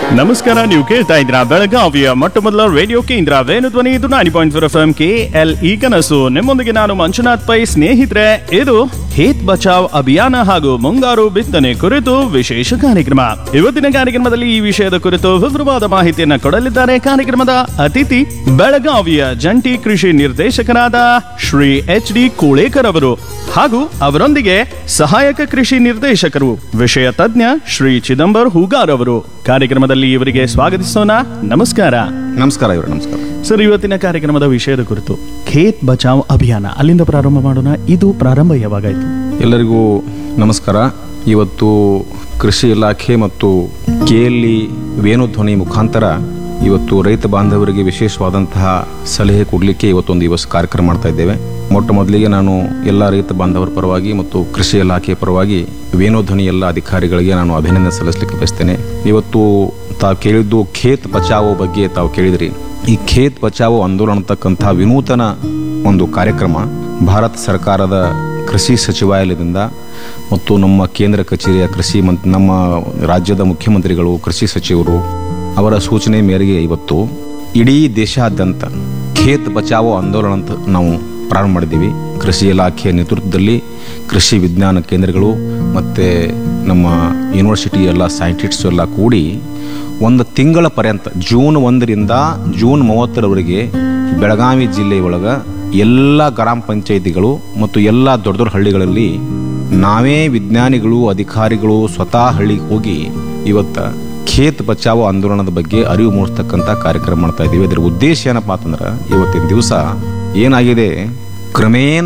ನಮಸ್ಕಾರ ನೀವು ಕೇಳ್ತಾ ಇದ್ರ ಬೆಳಗಾವಿಯ ಮೊಟ್ಟ ಮೊದಲ ರೇಡಿಯೋ ಕೇಂದ್ರ ವೇಣುಧ್ವನಿ ಇದು ninety point four F M K L E ಕನಸು ನಿಮ್ಮೊಂದಿಗೆ ನಾನು ಮಂಜುನಾಥ್ ಪೈ ಸ್ನೇಹಿತರೆ ಇದು ಹೇತ್ ಬಚಾವ್ ಅಭಿಯಾನ ಹಾಗೂ ಮುಂಗಾರು ಬಿತ್ತನೆ ಕುರಿತು ವಿಶೇಷ ಕಾರ್ಯಕ್ರಮ ಇವತ್ತಿನ ಕಾರ್ಯಕ್ರಮದಲ್ಲಿ ಈ ವಿಷಯದ ಕುರಿತು ವಿವರವಾದ ಮಾಹಿತಿಯನ್ನ ಕೊಡಲಿದ್ದಾರೆ ಕಾರ್ಯಕ್ರಮದ ಅತಿಥಿ ಬೆಳಗಾವಿಯ ಜಂಟಿ ಕೃಷಿ ನಿರ್ದೇಶಕರಾದ ಶ್ರೀ ಎಚ್ ಡಿ ಕೂಳೇಕರ್ ಅವರು ಹಾಗೂ ಅವರೊಂದಿಗೆ ಸಹಾಯಕ ಕೃಷಿ ನಿರ್ದೇಶಕರು ವಿಷಯ ತಜ್ಞ ಶ್ರೀ ಚಿದಂಬರ್ ಹೂಗಾರ್ ಅವರು ಕಾರ್ಯಕ್ರಮದಲ್ಲಿ ಇವರಿಗೆ ಸ್ವಾಗತಿಸೋಣ ನಮಸ್ಕಾರ ನಮಸ್ಕಾರ ಇವರು ನಮಸ್ಕಾರ ಸರ್ ಇವತ್ತಿನ ಕಾರ್ಯಕ್ರಮದ ವಿಷಯದ ಕುರಿತು ಖೇತ್ ಬಚಾವ್ ಅಭಿಯಾನ ಅಲ್ಲಿಂದ ಪ್ರಾರಂಭ ಮಾಡೋಣ ಇದು ಪ್ರಾರಂಭ ಯಾವಾಗಾಯ್ತು ಎಲ್ಲರಿಗೂ ನಮಸ್ಕಾರ ಇವತ್ತು ಕೃಷಿ ಇಲಾಖೆ ಮತ್ತು ಕೆಎಲ್ಇ ವೇಣುಧ್ವನಿ ಮುಖಾಂತರ ಇವತ್ತು ರೈತ ಬಾಂಧವರಿಗೆ ವಿಶೇಷವಾದಂತಹ ಸಲಹೆ ಕೊಡಲಿಕ್ಕೆ ಇವತ್ತೊಂದು ದಿವಸ ಕಾರ್ಯಕ್ರಮ ಮಾಡ್ತಾ ಇದ್ದೇವೆ ಮೊಟ್ಟ ಮೊದಲಿಗೆ ನಾನು ಎಲ್ಲ ರೈತ ಬಾಂಧವರ ಪರವಾಗಿ ಮತ್ತು ಕೃಷಿ ಇಲಾಖೆಯ ಪರವಾಗಿ ವೇಣುಧ್ವನಿ ಎಲ್ಲ ಅಧಿಕಾರಿಗಳಿಗೆ ನಾನು ಅಭಿನಂದನೆ ಸಲ್ಲಿಸಲಿಕ್ಕೆ ಬಯಸ್ತೇನೆ ಇವತ್ತು ತಾವು ಕೇಳಿದ್ದು ಖೇತ್ ಬಚಾವೋ ಬಗ್ಗೆ ತಾವು ಕೇಳಿದ್ರಿ ಈ ಖೇತ್ ಬಚಾವೋ ಆಂದೋಲನ ಅಂತಕ್ಕಂಥ ವಿನೂತನ ಒಂದು ಕಾರ್ಯಕ್ರಮ ಭಾರತ ಸರ್ಕಾರದ ಕೃಷಿ ಸಚಿವಾಲಯದಿಂದ ಮತ್ತು ನಮ್ಮ ಕೇಂದ್ರ ಕಚೇರಿಯ ಕೃಷಿ ಮಂತ್ ನಮ್ಮ ರಾಜ್ಯದ ಮುಖ್ಯಮಂತ್ರಿಗಳು ಕೃಷಿ ಸಚಿವರು ಅವರ ಸೂಚನೆ ಮೇರೆಗೆ ಇವತ್ತು ಇಡೀ ದೇಶಾದ್ಯಂತ ಖೇತ್ ಬಚಾವೋ ಆಂದೋಲನ ಅಂತ ನಾವು ಪ್ರಾರಂಭ ಮಾಡಿದ್ದೀವಿ ಕೃಷಿ ಇಲಾಖೆಯ ನೇತೃತ್ವದಲ್ಲಿ ಕೃಷಿ ವಿಜ್ಞಾನ ಕೇಂದ್ರಗಳು ಮತ್ತು ನಮ್ಮ ಯೂನಿವರ್ಸಿಟಿ ಎಲ್ಲ ಸೈಂಟಿಸ್ಟ್ಸ್ ಎಲ್ಲ ಕೂಡಿ ಒಂದು ತಿಂಗಳ ಪರ್ಯಂತ ಜೂನ್ ಒಂದರಿಂದ ಜೂನ್ ಮೂವತ್ತರವರೆಗೆ ಬೆಳಗಾವಿ ಜಿಲ್ಲೆಯೊಳಗೆ ಎಲ್ಲ ಗ್ರಾಮ ಪಂಚಾಯಿತಿಗಳು ಮತ್ತು ಎಲ್ಲ ದೊಡ್ಡ ದೊಡ್ಡ ಹಳ್ಳಿಗಳಲ್ಲಿ ನಾವೇ ವಿಜ್ಞಾನಿಗಳು ಅಧಿಕಾರಿಗಳು ಸ್ವತಃ ಹಳ್ಳಿಗೆ ಹೋಗಿ ಇವತ್ತು ಖೇತ್ ಬಚಾವೋ ಆಂದೋಲನದ ಬಗ್ಗೆ ಅರಿವು ಮೂಡಿಸ್ತಕ್ಕಂಥ ಕಾರ್ಯಕ್ರಮ ಮಾಡ್ತಾ ಇದ್ದೀವಿ ಅದರ ಉದ್ದೇಶ ಏನಪ್ಪಾ ಅಂತಂದ್ರೆ ಇವತ್ತಿನ ದಿವಸ ಏನಾಗಿದೆ ಕ್ರಮೇಣ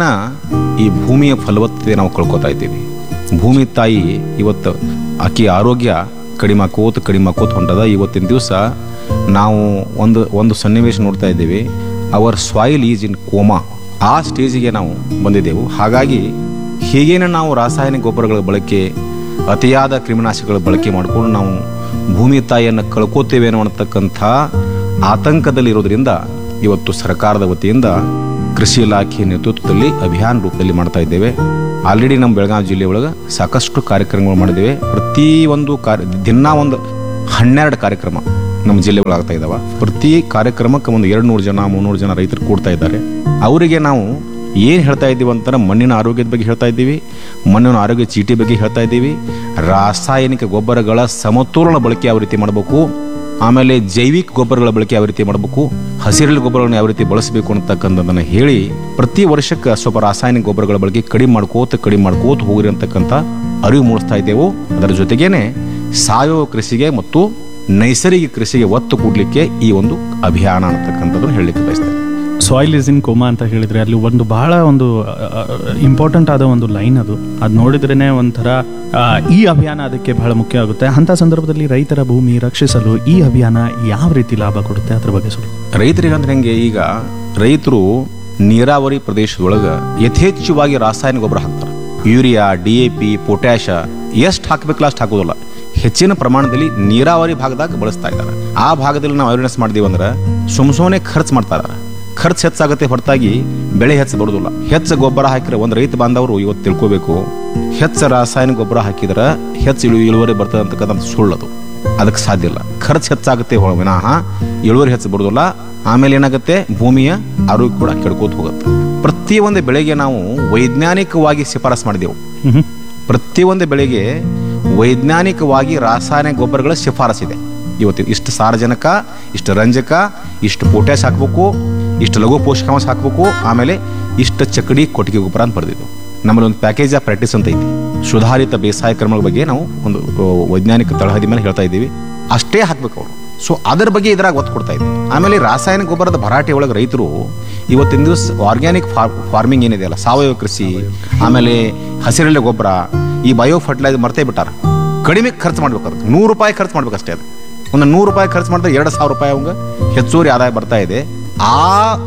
ಈ ಭೂಮಿಯ ಫಲವತ್ತತೆ ನಾವು ಕಳ್ಕೊತಾ ಇದ್ದೀವಿ ಭೂಮಿ ತಾಯಿ ಇವತ್ತು ಆಕಿ ಆರೋಗ್ಯ ಕಡಿಮೆ ಆಕೋತ ಕಡಿಮೆ ಆಕೋತ ಹೊಂಟದ ಇವತ್ತಿನ ದಿವಸ ನಾವು ಒಂದು ಒಂದು ಸನ್ನಿವೇಶ ನೋಡ್ತಾ ಇದ್ದೀವಿ our soil is in coma ಆ ಸ್ಟೇಜಿಗೆ ನಾವು ಬಂದಿದ್ದೆವು ಹಾಗಾಗಿ ಹೀಗೇನೆ ನಾವು ರಾಸಾಯನಿಕ ಗೊಬ್ಬರಗಳ ಬಳಕೆ ಅತಿಯಾದ ಕ್ರಿಮಿನಾಶಕಗಳ ಬಳಕೆ ಮಾಡಿಕೊಂಡು ನಾವು ಭೂಮಿ ತಾಯಿಯನ್ನು ಕಳ್ಕೋತೇವೆ ಅನ್ನತಕ್ಕಂಥ ಆತಂಕದಲ್ಲಿರೋದ್ರಿಂದ ಇವತ್ತು ಸರ್ಕಾರದ ವತಿಯಿಂದ ಕೃಷಿ ಇಲಾಖೆ ನೇತೃತ್ವದಲ್ಲಿ ಅಭಿಯಾನ ರೂಪದಲ್ಲಿ ಮಾಡ್ತಾ ಇದ್ದೇವೆ ಆಲ್ರೆಡಿ ನಮ್ಮ ಬೆಳಗಾವಿ ಜಿಲ್ಲೆ ಒಳಗೆ ಸಾಕಷ್ಟು ಕಾರ್ಯಕ್ರಮಗಳು ಮಾಡಿದ್ದೇವೆ ಪ್ರತಿ ಒಂದು ಕಾರ್ಯ ದಿನ ಒಂದು ಹನ್ನೆರಡು ಕಾರ್ಯಕ್ರಮ ನಮ್ಮ ಜಿಲ್ಲೆ ಒಳಗೆ ಆಗ್ತಾ ಇದಾವ ಪ್ರತಿ ಕಾರ್ಯಕ್ರಮಕ್ಕೆ ಒಂದು ಎರಡು ನೂರು ಜನ ಮುನ್ನೂರು ಜನ ರೈತರು ಕೂಡ್ತಾ ಇದ್ದಾರೆ ಅವರಿಗೆ ನಾವು ಏನು ಹೇಳ್ತಾ ಇದ್ದೀವಿ ಅಂತಾರೆ ಮಣ್ಣಿನ ಆರೋಗ್ಯದ ಬಗ್ಗೆ ಹೇಳ್ತಾ ಇದ್ದೀವಿ ಮಣ್ಣಿನ ಆರೋಗ್ಯ ಚೀಟಿ ಬಗ್ಗೆ ಹೇಳ್ತಾ ಇದ್ದೀವಿ ರಾಸಾಯನಿಕ ಗೊಬ್ಬರಗಳ ಸಮತೋಲನ ಬಳಕೆ ಯಾವ ರೀತಿ ಮಾಡಬೇಕು ಆಮೇಲೆ ಜೈವಿಕ ಗೊಬ್ಬರಗಳ ಬಳಕೆ ಯಾವ ರೀತಿ ಮಾಡಬೇಕು ಹಸಿರೆಲೆ ಗೊಬ್ಬರಗಳನ್ನು ಯಾವ ರೀತಿ ಬಳಸಬೇಕು ಅಂತಕ್ಕಂಥದ್ದನ್ನು ಹೇಳಿ ಪ್ರತಿ ವರ್ಷಕ್ಕೆ ಸ್ವಲ್ಪ ರಾಸಾಯನಿಕ ಗೊಬ್ಬರಗಳ ಬಳಕೆ ಕಡಿಮೆ ಮಾಡ್ಕೋತ ಕಡಿಮೆ ಮಾಡ್ಕೋತ ಹೋಗ್ರಿ ಅಂತಕ್ಕಂಥ ಅರಿವು ಮೂಡಿಸ್ತಾ ಇದ್ದೆವು ಅದರ ಜೊತೆಗೇನೆ ಸಾವಯವ ಕೃಷಿಗೆ ಮತ್ತು ನೈಸರ್ಗಿಕ ಕೃಷಿಗೆ ಒತ್ತು ಕೊಡಲಿಕ್ಕೆ ಈ ಒಂದು ಅಭಿಯಾನ ಅಂತಕ್ಕಂಥದ್ದನ್ನು ಹೇಳಲಿಕ್ಕೆ ಬಯಸ್ತೇನೆ ಸಾಯಿಲ್ ಇಸ್ ಇನ್ ಕೋಮಾ ಅಂತ ಹೇಳಿದ್ರೆ ಅಲ್ಲಿ ಒಂದು ಬಹಳ ಒಂದು ಇಂಪಾರ್ಟೆಂಟ್ ಆದ ಒಂದು ಲೈನ್ ಅದು ಅದು ನೋಡಿದ್ರೇನೆ ಒಂಥರ ಆ, ಈ ಅಭಿಯಾನ ಅದಕ್ಕೆ ಬಹಳ ಮುಖ್ಯ ಆಗುತ್ತೆ ಅಂತ ಸಂದರ್ಭದಲ್ಲಿ ರೈತರ ಭೂಮಿ ರಕ್ಷಿಸಲು ಈ ಅಭಿಯಾನ ಯಾವ ರೀತಿ ಲಾಭ ಕೊಡುತ್ತೆ ಅದ್ರ ಬಗ್ಗೆ ಸ್ವಲ್ಪ ರೈತರಿಗೆ ಅಂದ್ರೆ ಹೆಂಗೆ ಈಗ ರೈತರು ನೀರಾವರಿ ಪ್ರದೇಶದೊಳಗೆ ಯಥೇಚ್ಛವಾಗಿ ರಾಸಾಯನಿಕ ಗೊಬ್ಬರ ಹಾಕ್ತಾರೆ urea D A P potash ಎಷ್ಟು ಹಾಕಬೇಕಲ್ಲ ಅಷ್ಟು ಹಾಕೋದಿಲ್ಲ ಹೆಚ್ಚಿನ ಪ್ರಮಾಣದಲ್ಲಿ ನೀರಾವರಿ ಭಾಗದಾಗ ಬಳಸ್ತಾ ಇದ್ದಾರೆ ಆ ಭಾಗದಲ್ಲಿ ನಾವು ಅವೇರ್ನೆಸ್ ಮಾಡಿದೀವಿ ಅಂದ್ರೆ ಸುಮ್ ಸುಮ್ಮನೆ ಖರ್ಚು ಮಾಡ್ತಾರೆ ಖರ್ಚು ಹೆಚ್ಚಾಗುತ್ತೆ ಹೊರತಾಗಿ ಬೆಳೆ ಹೆಚ್ಚು ಬರೋದಿಲ್ಲ ಹೆಚ್ಚು ಗೊಬ್ಬರ ಹಾಕಿದ್ರೆ ಒಂದು ರೈತ ಬಾಂಧವರು ಇವತ್ತು ತಿಳ್ಕೋಬೇಕು ಹೆಚ್ಚು ರಾಸಾಯನಿಕ ಗೊಬ್ಬರ ಹಾಕಿದ್ರೆ ಹೆಚ್ಚು ಇಳು ಇಳುವರಿ ಬರ್ತದೆ ಅಂತಕ್ಕಂಥ ಸುಳ್ಳದು ಅದಕ್ಕೆ ಸಾಧ್ಯ ಇಲ್ಲ ಖರ್ಚು ಹೆಚ್ಚಾಗುತ್ತೆ ಹೊರ ವಿನಃ ಇಳುವರಿ ಹೆಚ್ಚು ಬರೋದಿಲ್ಲ ಆಮೇಲೆ ಏನಾಗುತ್ತೆ ಭೂಮಿಯ ಆರೋಗ್ಯ ಕೂಡ ಕೆಡ್ಕೋತ ಹೋಗುತ್ತೆ ಪ್ರತಿಯೊಂದು ಬೆಳೆಗೆ ನಾವು ವೈಜ್ಞಾನಿಕವಾಗಿ ಶಿಫಾರಸ್ ಮಾಡಿದೆವು ಪ್ರತಿಯೊಂದು ಬೆಳೆಗೆ ವೈಜ್ಞಾನಿಕವಾಗಿ ರಾಸಾಯನಿಕ ಗೊಬ್ಬರಗಳ ಶಿಫಾರಸಿದೆ ಇವತ್ತು ಇಷ್ಟು ಸಾರಜನಕ ಇಷ್ಟು ರಂಜಕ ಇಷ್ಟು ಪೊಟ್ಯಾಶ್ ಹಾಕಬೇಕು ಇಷ್ಟು ಲಘು ಪೋಷಕಾಂಶ ಹಾಕಬೇಕು ಆಮೇಲೆ ಇಷ್ಟು ಚಕಡಿ ಕೊಟ್ಟಿಗೆ ಗೊಬ್ಬರ ಅಂತ ಬರೆದಿದ್ದು ನಮ್ಮಲ್ಲಿ ಒಂದು ಪ್ಯಾಕೇಜ್ ಆಫ್ ಪ್ರಾಕ್ಟೀಸ್ ಅಂತ ಐತಿ ಸುಧಾರಿತ ಬೇಸಾಯ ಕ್ರಮಗಳ ಬಗ್ಗೆ ನಾವು ಒಂದು ಆ, ವೈಜ್ಞಾನಿಕ ತಳಹದಿ ಮೇಲೆ ಹೇಳ್ತಾ ಇದ್ದೀವಿ ಅಷ್ಟೇ ಹಾಕ್ಬೇಕು ಅವರು ಸೊ ಅದರ ಬಗ್ಗೆ ಇದ್ರಾಗ ಒತ್ತು ಕೊಡ್ತಾ ಇದ್ದೀವಿ ಆಮೇಲೆ ರಾಸಾಯನಿಕ ಗೊಬ್ಬರದ ಭರಾಟೆ ಒಳಗೆ ರೈತರು ಇವತ್ತಿನ ದಿವಸ ಆರ್ಗ್ಯಾನಿಕ್ ಫಾರ್ಮಿಂಗ್ ಏನಿದೆಯಲ್ಲ ಸಾವಯವ ಕೃಷಿ ಆಮೇಲೆ ಹಸಿರೆಲೆ ಗೊಬ್ಬರ ಈ ಬಯೋ ಫರ್ಟಿಲೈಸರ್ ಮರ್ತೇ ಬಿಟ್ಟಾರ ಕಡಿಮೆ ಖರ್ಚು ಮಾಡ್ಬೇಕು ಅದಕ್ಕೆ ನೂರು ರೂಪಾಯಿ ಖರ್ಚು ಮಾಡ್ಬೇಕಷ್ಟೇ ಅದು ಒಂದು ನೂರು ರೂಪಾಯಿ ಖರ್ಚು ಮಾಡಿದ್ರೆ ಎರಡು ಸಾವಿರ ರೂಪಾಯಿ ಅವಂಗ ಹೆಚ್ಚುವರಿ ಆದಾಯ ಬರ್ತಾ ಇದೆ ಆ